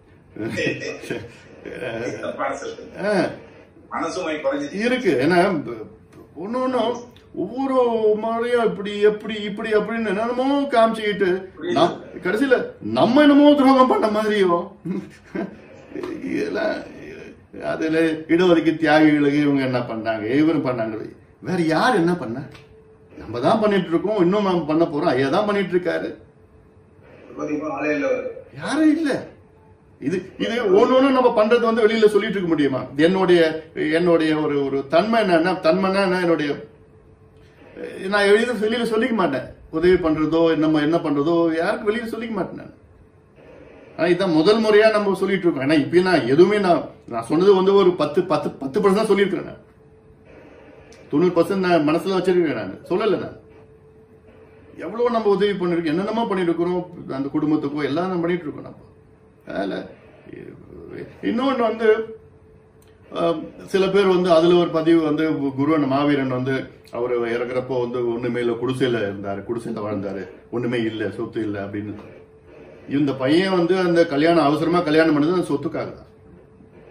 தப்பான சொல்லுங்க அஹ், மனசுமை குறைஞ்சி இருக்கு ஏன்னா ஒன்னு ஒன்னும் ஒவ்வொரு முறையும் இப்படி எப்படி இப்படி அப்படின்னு என்னென்னமோ காமிச்சுக்கிட்டு நம்- கடைசியில நம்ம என்னமோ துரோகம் பண்ண மாதிரியோ இதெல்லாம் அதுல இடஒதுக்கீடு தியாகிகளுக்கு இவங்க என்ன பண்ணாங்க இவரும் பண்ணாங்க வேற யார் என்ன பண்ண நம்ம தான் பண்ணிட்டு இருக்கோம் இன்னும் நம்ம பண்ண போறோம் ஐயா தான் பண்ணிட்டு இருக்காரு ஆளே இல்ல யாரும் இல்ல இது இது ஒண்ணு ஒண்ணு நம்ம பண்றது வந்து வெளியில சொல்லிட்டு இருக்க முடியுமா என்னுடைய என்னுடைய ஒரு ஒரு தன்மை என்னன்னா தன்மைன்னா என்ன என்னுடைய அஹ், நான் வெளியில வெளியில சொல்லிக்க மாட்டேன் உதவி பண்றதோ நம்ம என்ன பண்றதோ யாருக்கும் வெளியில சொல்லிக்க மாட்டேன் நான். ஆனா இதான் முதல் முறையா நம்ம சொல்லிட்டு இருக்கோம் ஏன்னா இப்பயும் நான் எதுவுமே நான் நான் சொன்னது வந்து ஒரு பத்து பத்து பத்து பர்சன்ட் தான் சொல்லியிருக்கிறேன் நான் தொண்ணூறு பர்சன்ட் நான் மனசுல வச்சிருக்கேன் நான் சொல்லல நான் எவ்வளவு நம்ம உதவி பண்ணிருக்கோம் என்னென்னமோ பண்ணிட்டு இருக்கிறோம் அந்த குடும்பத்துக்கோ எல்லாம் நம்ம பண்ணிட்டு இருக்கோம் நம்ம அதனால இன்னொன்று வந்து ஆஹ், சில பேர் வந்து அதுல ஒரு பதிவு வந்து குருவன் மாவீரன் வந்து அவர் இறக்குறப்போ வந்து ஒண்ணுமே இல்லை குடிசையில இருந்தாரு குடிசையில வாழ்ந்தாரு ஒண்ணுமே இல்லை சொத்து இல்லை அப்படின்னு இந்த பையன் வந்து அந்த கல்யாணம் அவசரமா கல்யாணம் பண்ணது அந்த சொத்துக்காக தான்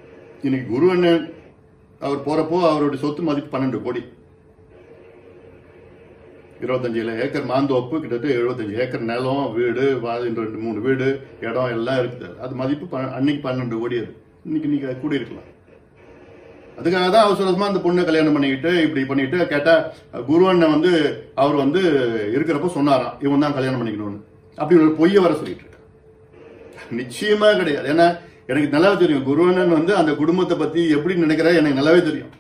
இன்னைக்கு குருவன் அவர் போறப்போ அவருடைய சொத்து மதிப்பு பன்னெண்டு கோடி இருபத்தஞ்சு ஏக்கர் மாந்தோப்பு கிட்டத்தட்ட எழுபத்தஞ்சு ஏக்கர் நிலம் வீடு வா- ரெண்டு மூணு வீடு இடம் எல்லாம் இருக்குது அது மதிப்பு ப- அன்னைக்கு பன்னெண்டு கோடி அது இன்னைக்கு நீங்க கூடி இருக்கலாம் அதுக்காக தான் அவசர அவசரமா அந்த பொண்ணை கல்யாணம் பண்ணிக்கிட்டு இப்படி பண்ணிட்டு கேட்டா குரு அண்ணன் வந்து அவர் வந்து இருக்கிறப்ப சொன்னாராம் இவன் தான் கல்யாணம் பண்ணிக்கணும்னு அப்படி ஒரு பொய்ய வர சொல்லிட்டு இருக்காரு நிச்சயமா கிடையாது ஏன்னா எனக்கு நல்லாவே தெரியும் குரு அண்ணன் வந்து அந்த குடும்பத்தை பத்தி எப்படி நினைக்கிறார் எனக்கு நல்லாவே தெரியும்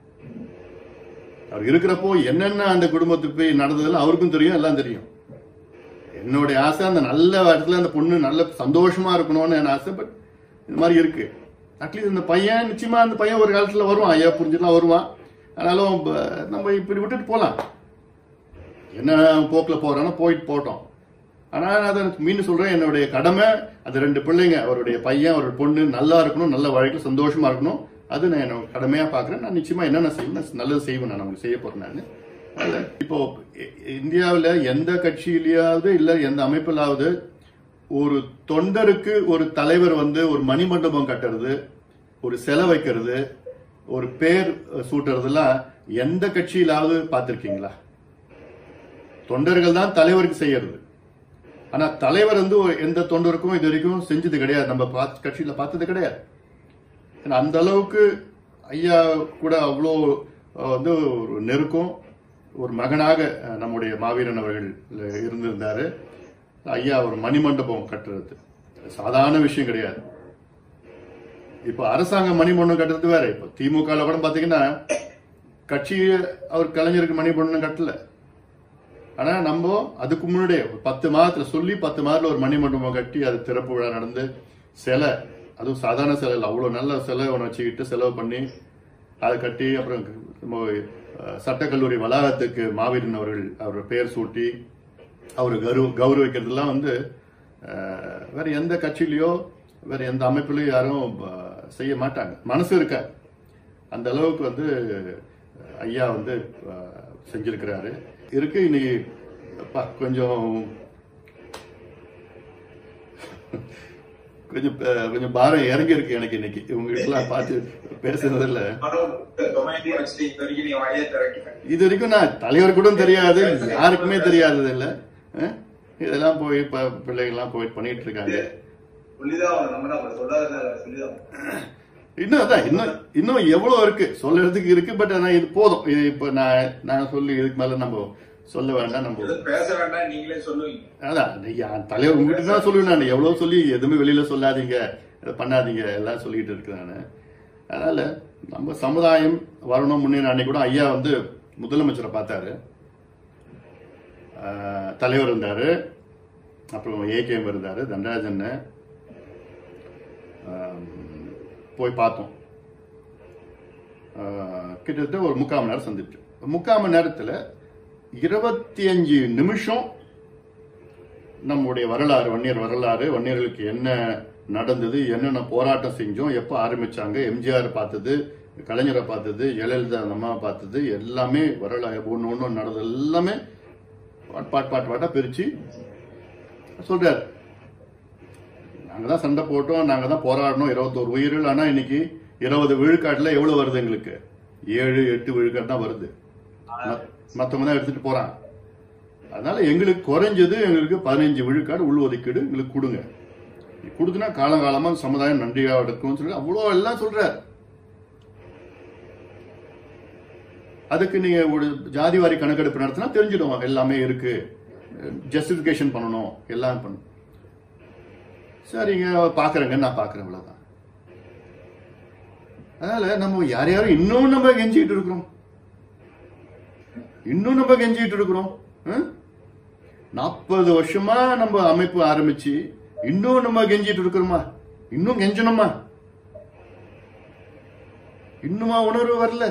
அவர் இருக்கிறப்போ என்னென்ன அந்த குடும்பத்துக்கு போய் நடந்ததுல அவருக்கும் தெரியும் எல்லாம் தெரியும் என்னுடைய ஆசை அந்த நல்ல இடத்துல அந்த பொண்ணு நல்ல சந்தோஷமா இருக்கணும்னு என் ஆசை பட் இந்த மாதிரி இருக்கு அட்லீஸ்ட் இந்த பையன் நிச்சயமா அந்த பையன் ஒரு காலத்துல வருவான் ஐயா புரிஞ்சுலாம் வருவான் ஆனாலும் ப- நம்ம இப்படி விட்டுட்டு போலாம் என்ன போக்குல போறானோ போயிட்டு போட்டோம் ஆனா நான் அதை மீண்டும் சொல்றேன் என்னுடைய கடமை அந்த ரெண்டு பிள்ளைங்க அவருடைய பையன் ஒரு பொண்ணு நல்லா இருக்கணும் நல்ல வாழ்க்கையில் சந்தோஷமா இருக்கணும் அது நான் என்னோட கடமையா பாக்குறேன் நான் நிச்சயமா என்னென்ன செய்வேன் நான் நல்லது செய்வேன் நான் உங்களுக்கு செய்ய போறேன் நான் அதுல இப்போ இ- இந்தியாவுல எந்த கட்சியிலயாவது இல்ல எந்த அமைப்பிலாவது ஒரு தொண்டருக்கு ஒரு தலைவர் வந்து ஒரு மணிமண்டபம் கட்டுறது ஒரு சிலை வைக்கிறது ஒரு பேர் சூட்டுறதுலாம் எந்த கட்சியிலாவது பார்த்திருக்கீங்களா தொண்டர்கள் தான் தலைவருக்கு செய்யறது ஆனா தலைவர் வந்து ஒரு- எந்த தொண்டருக்கும் இது வரைக்கும் செஞ்சது கிடையாது நம்ம பார்த்து- கட்சியில பார்த்தது கிடையாது ஏன்னா அந்த அளவுக்கு ஐயா கூட அவ்வளோ அஹ், வந்து ஒரு நெருக்கம் ஒரு மகனாக அஹ், நம்முடைய மாவீரன் அவர்கள் இருந்திருந்தாரு ஐயா ஒரு மணிமண்டபம் கட்டுறது சாதாரண விஷயம் கிடையாது இப்போ அரசாங்க மணிமண்டபம் கட்டுறது வேற இப்போ திமுக ல கூட பாத்தீங்கன்னா கட்சி அவர் கலைஞருக்கு மணிமண்டபம் கட்டல ஆனா நம்ம அதுக்கு முன்னாடியே ஒரு பத்து மாதத்துல சொல்லி பத்து மாதத்துல ஒரு மணிமண்டபம் கட்டி அது திறப்பு விழா நடந்து சிலை அதுவும் சாதாரண சிலை இல்லை அவ்வளவு நல்ல சிலை ஒன்று வச்சுக்கிட்டு செலவு பண்ணி அதை கட்டி அப்புறம் நம்ம அஹ், சட்டக்கல்லூரி வளாகத்துக்கு மாவீரன் அவர்கள் அவர் பெயர் சூட்டி அவர் கௌரவ கௌரவிக்கிறதுலாம் வந்து அஹ், வேற எந்த கட்சியிலயோ வேற எந்த அமைப்பிலயோ யாரும் அஹ், செய்ய மாட்டாங்க மனசு இருக்க அந்த அளவுக்கு வந்து அஹ், ஐயா வந்து அஹ், செஞ்சிருக்கிறாரு இருக்கு இன்னைக்கு அப்பா, கொஞ்சம் கொஞ்சம் அஹ், கொஞ்சம் பாரம் இறங்கி இருக்கு எனக்கு இன்னைக்கு உங்ககிட்ட எல்லாம் பார்த்து பேசுனதுல டொமேட்டோ வச்சுட்டு இது வரைக்கும் நீ வாயே திறக்கல இது வரைக்கும் நான் தலைவர் கூட தெரியாது யாருக்குமே தெரியாதது இல்ல அஹ்? இதெல்லாம் போய் இப்ப பிள்ளைகள்லாம் போய் பண்ணிட்டு இருக்காங்க சொல்லிதான் அவன் நம்ம நம்ம சொல்லாத சொல்லிதான் இன்னும் அதான் இன்னும் இன்னும் எவ்வளவு இருக்கு சொல்றதுக்கு இருக்கு பட் ஆனா இது போதும் இது இப்ப நான் நான் சொல்லி இதுக்கு மேல நம்ம சொல்ல வேண்டாம் நம்ம எதுவும் பேச வேண்டாம் நீங்களே சொல்லுவீங்க அதான் என் தலைவர் உங்ககிட்ட தான் சொல்லுவேன் நான் எவ்வளவு சொல்லி எதுவுமே வெளியில சொல்லாதீங்க இதை பண்ணாதீங்க எல்லாம் சொல்லிட்டு இருக்கேன் நான் அதனால நம்ம சமுதாயம் வரணும் முன்னேற அன்னைக்கு கூட ஐயா வந்து முதலமைச்சரை பார்த்தாரு ஆஹ், தலைவர் இருந்தாரு அப்புறம் ஏகேஎம் இருந்தாரு தண்டராஜன் ஆம், போய் பார்த்தோம் ஆஹ், கிட்டத்தட்ட ஒரு முக்கால் மணி நேரம் சந்திச்சு முக்கால் மணி நேரத்துல இருபத்தி அஞ்சு நிமிஷம் நம்முடைய வரலாறு வன்னியர் வரலாறு வன்னியர்களுக்கு என்ன நடந்தது என்னென்ன போராட்டம் செஞ்சோம் எப்போ ஆரம்பிச்சாங்க எம்ஜிஆர் பார்த்தது கலைஞரை பார்த்தது ஜெயலலிதா அந்த அம்மா பார்த்தது எல்லாமே வரலாறு ஒன்று ஒன்று நடந்தது எல்லாமே பாட் பாட் பாட் பாட்டா பிரிச்சு சொல்றாரு நாங்க தான் சண்டை போட்டோம் நாங்க தான் போராடணும் இருபத்தோரு உயிர்கள் ஆனா இன்னைக்கு இருபது விழுக்காட்டுல எவ்வளவு வருது எங்களுக்கு ஏழு எட்டு விழுக்காடு தான் வருது மத்- மத்தவங்க தான் எடுத்துட்டு போறாங்க அதனால எங்களுக்கு குறைஞ்சது எங்களுக்கு பதினஞ்சு விழுக்காடு உள்ஒதுக்கீடு எங்களுக்கு கொடுங்க கொடுத்துனா காலங்காலமா சமுதாயம் நன்றியா எடுக்கும்னு சொல்லி அவ்வளோ எல்லாம் சொல்றாரு அதுக்கு நீங்க ஒரு ஜாதிவாரி கணக்கெடுப்பு நடத்தினா தெரிஞ்சிடும் எல்லாமே இருக்கு ஜஸ்டிபிகேஷன் பண்ணணும் எல்லாம் பண்ணணும் சரிங்க பாக்குறேங்க நான் பாக்குறேன் அவ்வளவுதான் அதனால நம்ம யார் யாரும் இன்னும் நம்ம கெஞ்சிட்டு இருக்கிறோம் இன்னும் நம்ம கெஞ்சிட்டு இருக்கிறோம் நாற்பது வருஷமா நம்ம அமைப்பு ஆரம்பிச்சு இன்னும் நம்ம கெஞ்சிட்டு இருக்கிறோமா இன்னும் கெஞ்சணுமா இன்னுமா உணர்வு வரல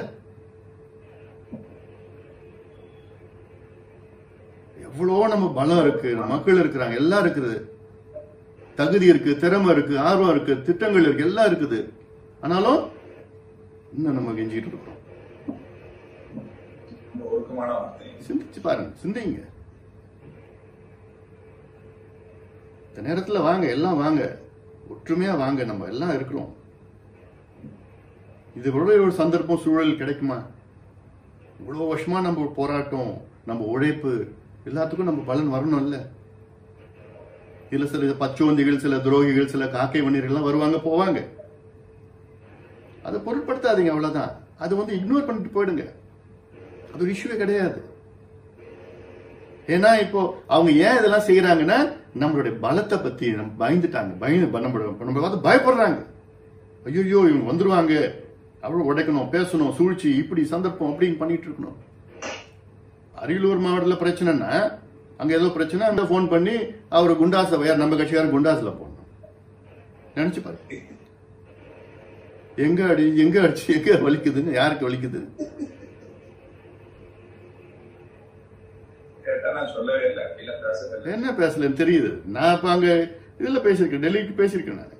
எவ்வளோ நம்ம பலம் இருக்கு மக்கள் இருக்கிறாங்க எல்லாம் இருக்குது தகுதி இருக்கு திறமை இருக்கு ஆர்வம் இருக்கு திட்டங்கள் இருக்கு எல்லாம் இருக்குது ஆனாலும் இன்னும் நம்ம கெஞ்சிட்டு இருக்கிறோம் ரொம்ப ஒழுக்கமான வார்த்தை சிந்திச்சு பாருங்க சிந்திங்க இந்த நேரத்துல வாங்க எல்லாம் வாங்க ஒற்றுமையா வாங்க நம்ம எல்லாம் இருக்கிறோம் இது விட ஒரு சந்தர்ப்பம் சூழல் கிடைக்குமா இவ்வளவு வருஷமா நம்ம போராட்டம் நம்ம உழைப்பு எல்லாத்துக்கும் நம்ம பலன் வரணும்ல இல்ல சில பச்சோந்திகள் சில துரோகிகள் சில காக்கை வன்னியர்கள்லாம் வருவாங்க போவாங்க அதை பொருட்படுத்தாதீங்க அவ்வளவுதான் அது வந்து இக்னோர் பண்ணிட்டு போயிடுங்க அது ஒரு இஷ்யூவே கிடையாது ஏன்னா இப்போ அவங்க ஏன் இதெல்லாம் செய்யறாங்கன்னா நம்மளுடைய பலத்தை பத்தி நம்ம பயந்துட்டாங்க பயந்து நம்ம நம்ம பார்த்து பயப்படுறாங்க ஐயோ இவங்க வந்துருவாங்க அவ்வளவு உடைக்கணும் பேசணும் சூழ்ச்சி இப்படி சந்தர்ப்பம் அப்படின்னு பண்ணிட்டு இருக்கணும் அரியலூர் மாவட்டத்தில் பிரச்சனைன்னா அங்க ஏதோ பிரச்சனை அந்த ஃபோன் பண்ணி அவர் குண்டாச வேற நம்ம கட்சிக்காரன் குண்டாஸ்ல போடணும் நினைச்சு பாரு எங்க அடி எங்க அடிச்சு எங்க வலிக்குதுன்னு யாருக்கு வலிக்குது கேட்டா நான் சொல்லவே இல்லை அப்படிலாம் பேசவே இல்லை என்ன பேசலன்னு தெரியுது நான் இப்ப அங்க இதுல பேசியிருக்கேன் டெல்லிக்கு பேசியிருக்கேன் நான்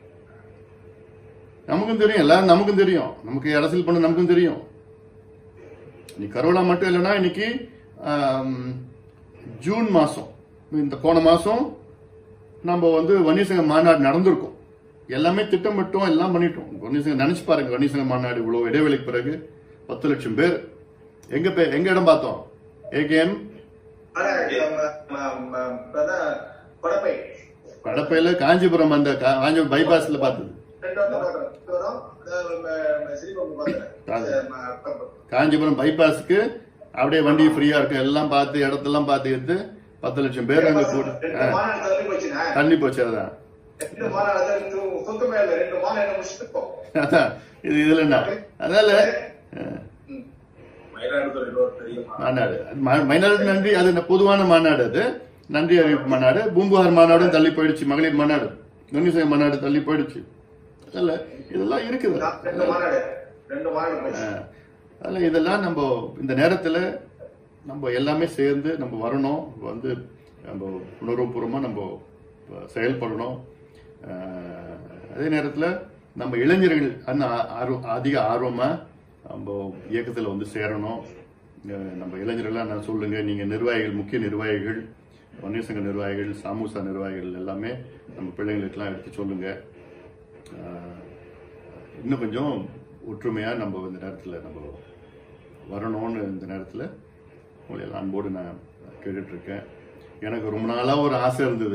நமக்கும் தெரியும் எல்லாரும் நமக்கும் தெரியும் நமக்கு அரசியல் பண்ண நமக்கும் தெரியும் நீ கரோனா மட்டும் இல்லைன்னா இன்னைக்கு ஆம், ஜூன் மாசம் இந்த போன மாசம் நம்ம வந்து வன்னியசங்க மாநாடு நடந்திருக்கும் எல்லாமே திட்டமிட்டோம் எல்லாம் பண்ணிட்டோம் வன்னியசங்க நினைச்சு பாருங்க வன்னியசங்க மாநாடு இவ்வளவு இடைவெளிக்கு பிறகு பத்து லட்சம் பேர் எங்க பே- எங்க இடம் பார்த்தோம் ஏகேஎம் ஆனா ம- ம- ம- இப்பதான் கொடப்பை கடப்பையில காஞ்சிபுரம் அந்த கா- காஞ்சிபுரம் பைபாஸ்ல பார்த்தது ரெண்டு வந்து பார்க்கறேன் இது வரும் அதாவது ம- ம- சிரிப்பம் பார்க்கறேன் ம- ப- காஞ்சிபுரம் பைபாஸ்க்கு அப்படியே வண்டி ஃப்ரீயா இருக்கு எல்லாம் பார்த்து இடத்தெல்லாம் பார்த்து எடுத்து பத்து லட்சம் பேர் அங்க கூட ரெண்டு மாநாடு தள்ளி போச்சுன்னா தண்ணி போச்சு அதான் ரெண்டு மாநாடு தள்ளி து- சுத்தமே இல்லை ரெண்டு மாநாடு முடிச்சுட்டு அதான் இது இதுல என்ன அதனால அஹ், மயிலாடுதுறையில் ஒரு பெரிய மாநாடு மாநாடு அது மா- மைனாரிட்டி நன்றி அது என்ன பொதுவான மாநாடு அது நன்றி அறிவிப்பு மாநாடு பூம்புகார் மாநாடும் தள்ளி போயிடுச்சு மகளிர் மாநாடு நுண்ணிசை மாநாடு தள்ளி போயிடுச்சு அதனால இதெல்லாம் இருக்குது ரெண்டு மாநாடு ரெண்டு மாநாடு போச்சு அஹ், அதனால இதெல்லாம் நம்ம இந்த நேரத்துல நம்ம எல்லாமே சேர்ந்து நம்ம வரணும் வந்து நம்ம உணர்வுபூர்வமா நம்ம செயல்படணும் அஹ், அதே நேரத்துல நம்ம இளைஞர்கள் அந்த ஆர்வ- அதிக ஆர்வமா நம்ம இயக்கத்துல வந்து சேரணும் அஹ், நம்ம இளைஞர்கள்லாம் நான் சொல்லுங்க நீங்க நிர்வாகிகள் முக்கிய நிர்வாகிகள் வன்னியசங்க நிர்வாகிகள் சாமூசா நிர்வாகிகள் எல்லாமே நம்ம பிள்ளைங்களுக்கெல்லாம் எடுத்து சொல்லுங்க அஹ், இன்னும் கொஞ்சம் ஒற்றுமையா நம்ம இந்த நேரத்துல நம்ம வரணும்னு இந்த நேரத்துல உங்களை எல்லாம் அன்போடு நான் கேட்டுட்டு இருக்கேன் எனக்கு ரொம்ப நாளா ஒரு ஆசை இருந்தது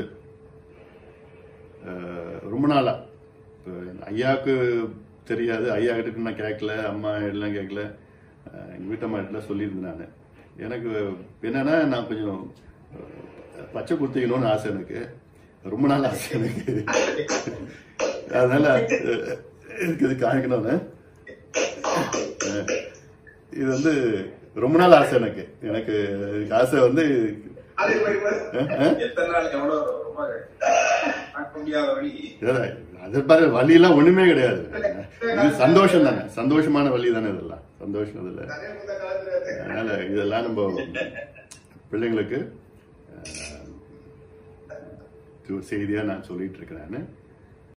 அஹ், ரொம்ப நாளா இப்ப ஐயாவுக்கு தெரியாது ஐயா கிட்ட நான் கேட்கல அம்மா எல்லாம் கேட்கல அஹ், எங்க வீட்டம்மா கிட்ட சொல்லியிருந்தேன் நான் எனக்கு என்னன்னா நான் கொஞ்சம் அஹ், பச்சை குத்திக்கணும்னு ஆசை எனக்கு ரொம்ப நாள் ஆசை எனக்கு அதனால அஹ், எனக்கு இது காமிக்கணும்னு அஹ், இது வந்து ரொம்ப நாள் ஆசை எனக்கு எனக்கு இதுக்கு ஆசை வந்து அது போய் போய் அஹ், அஹ், எத்தனை நாள் எவ்வளவு ரொம்ப தாக்க முடியாத வழி இதான், அது பாரு வலியெல்லாம் ஒண்ணுமே கிடையாது இது சந்தோஷம் தானே சந்தோஷமான வழி தானே இதெல்லாம் சந்தோஷம் இதுல நிறைய புத்த காலத்துல அதனால இதெல்லாம் நம்ம பிள்ளைங்களுக்கு அஹ், இது ஒரு செய்தியா நான் சொல்லிட்டு இருக்கிறேன்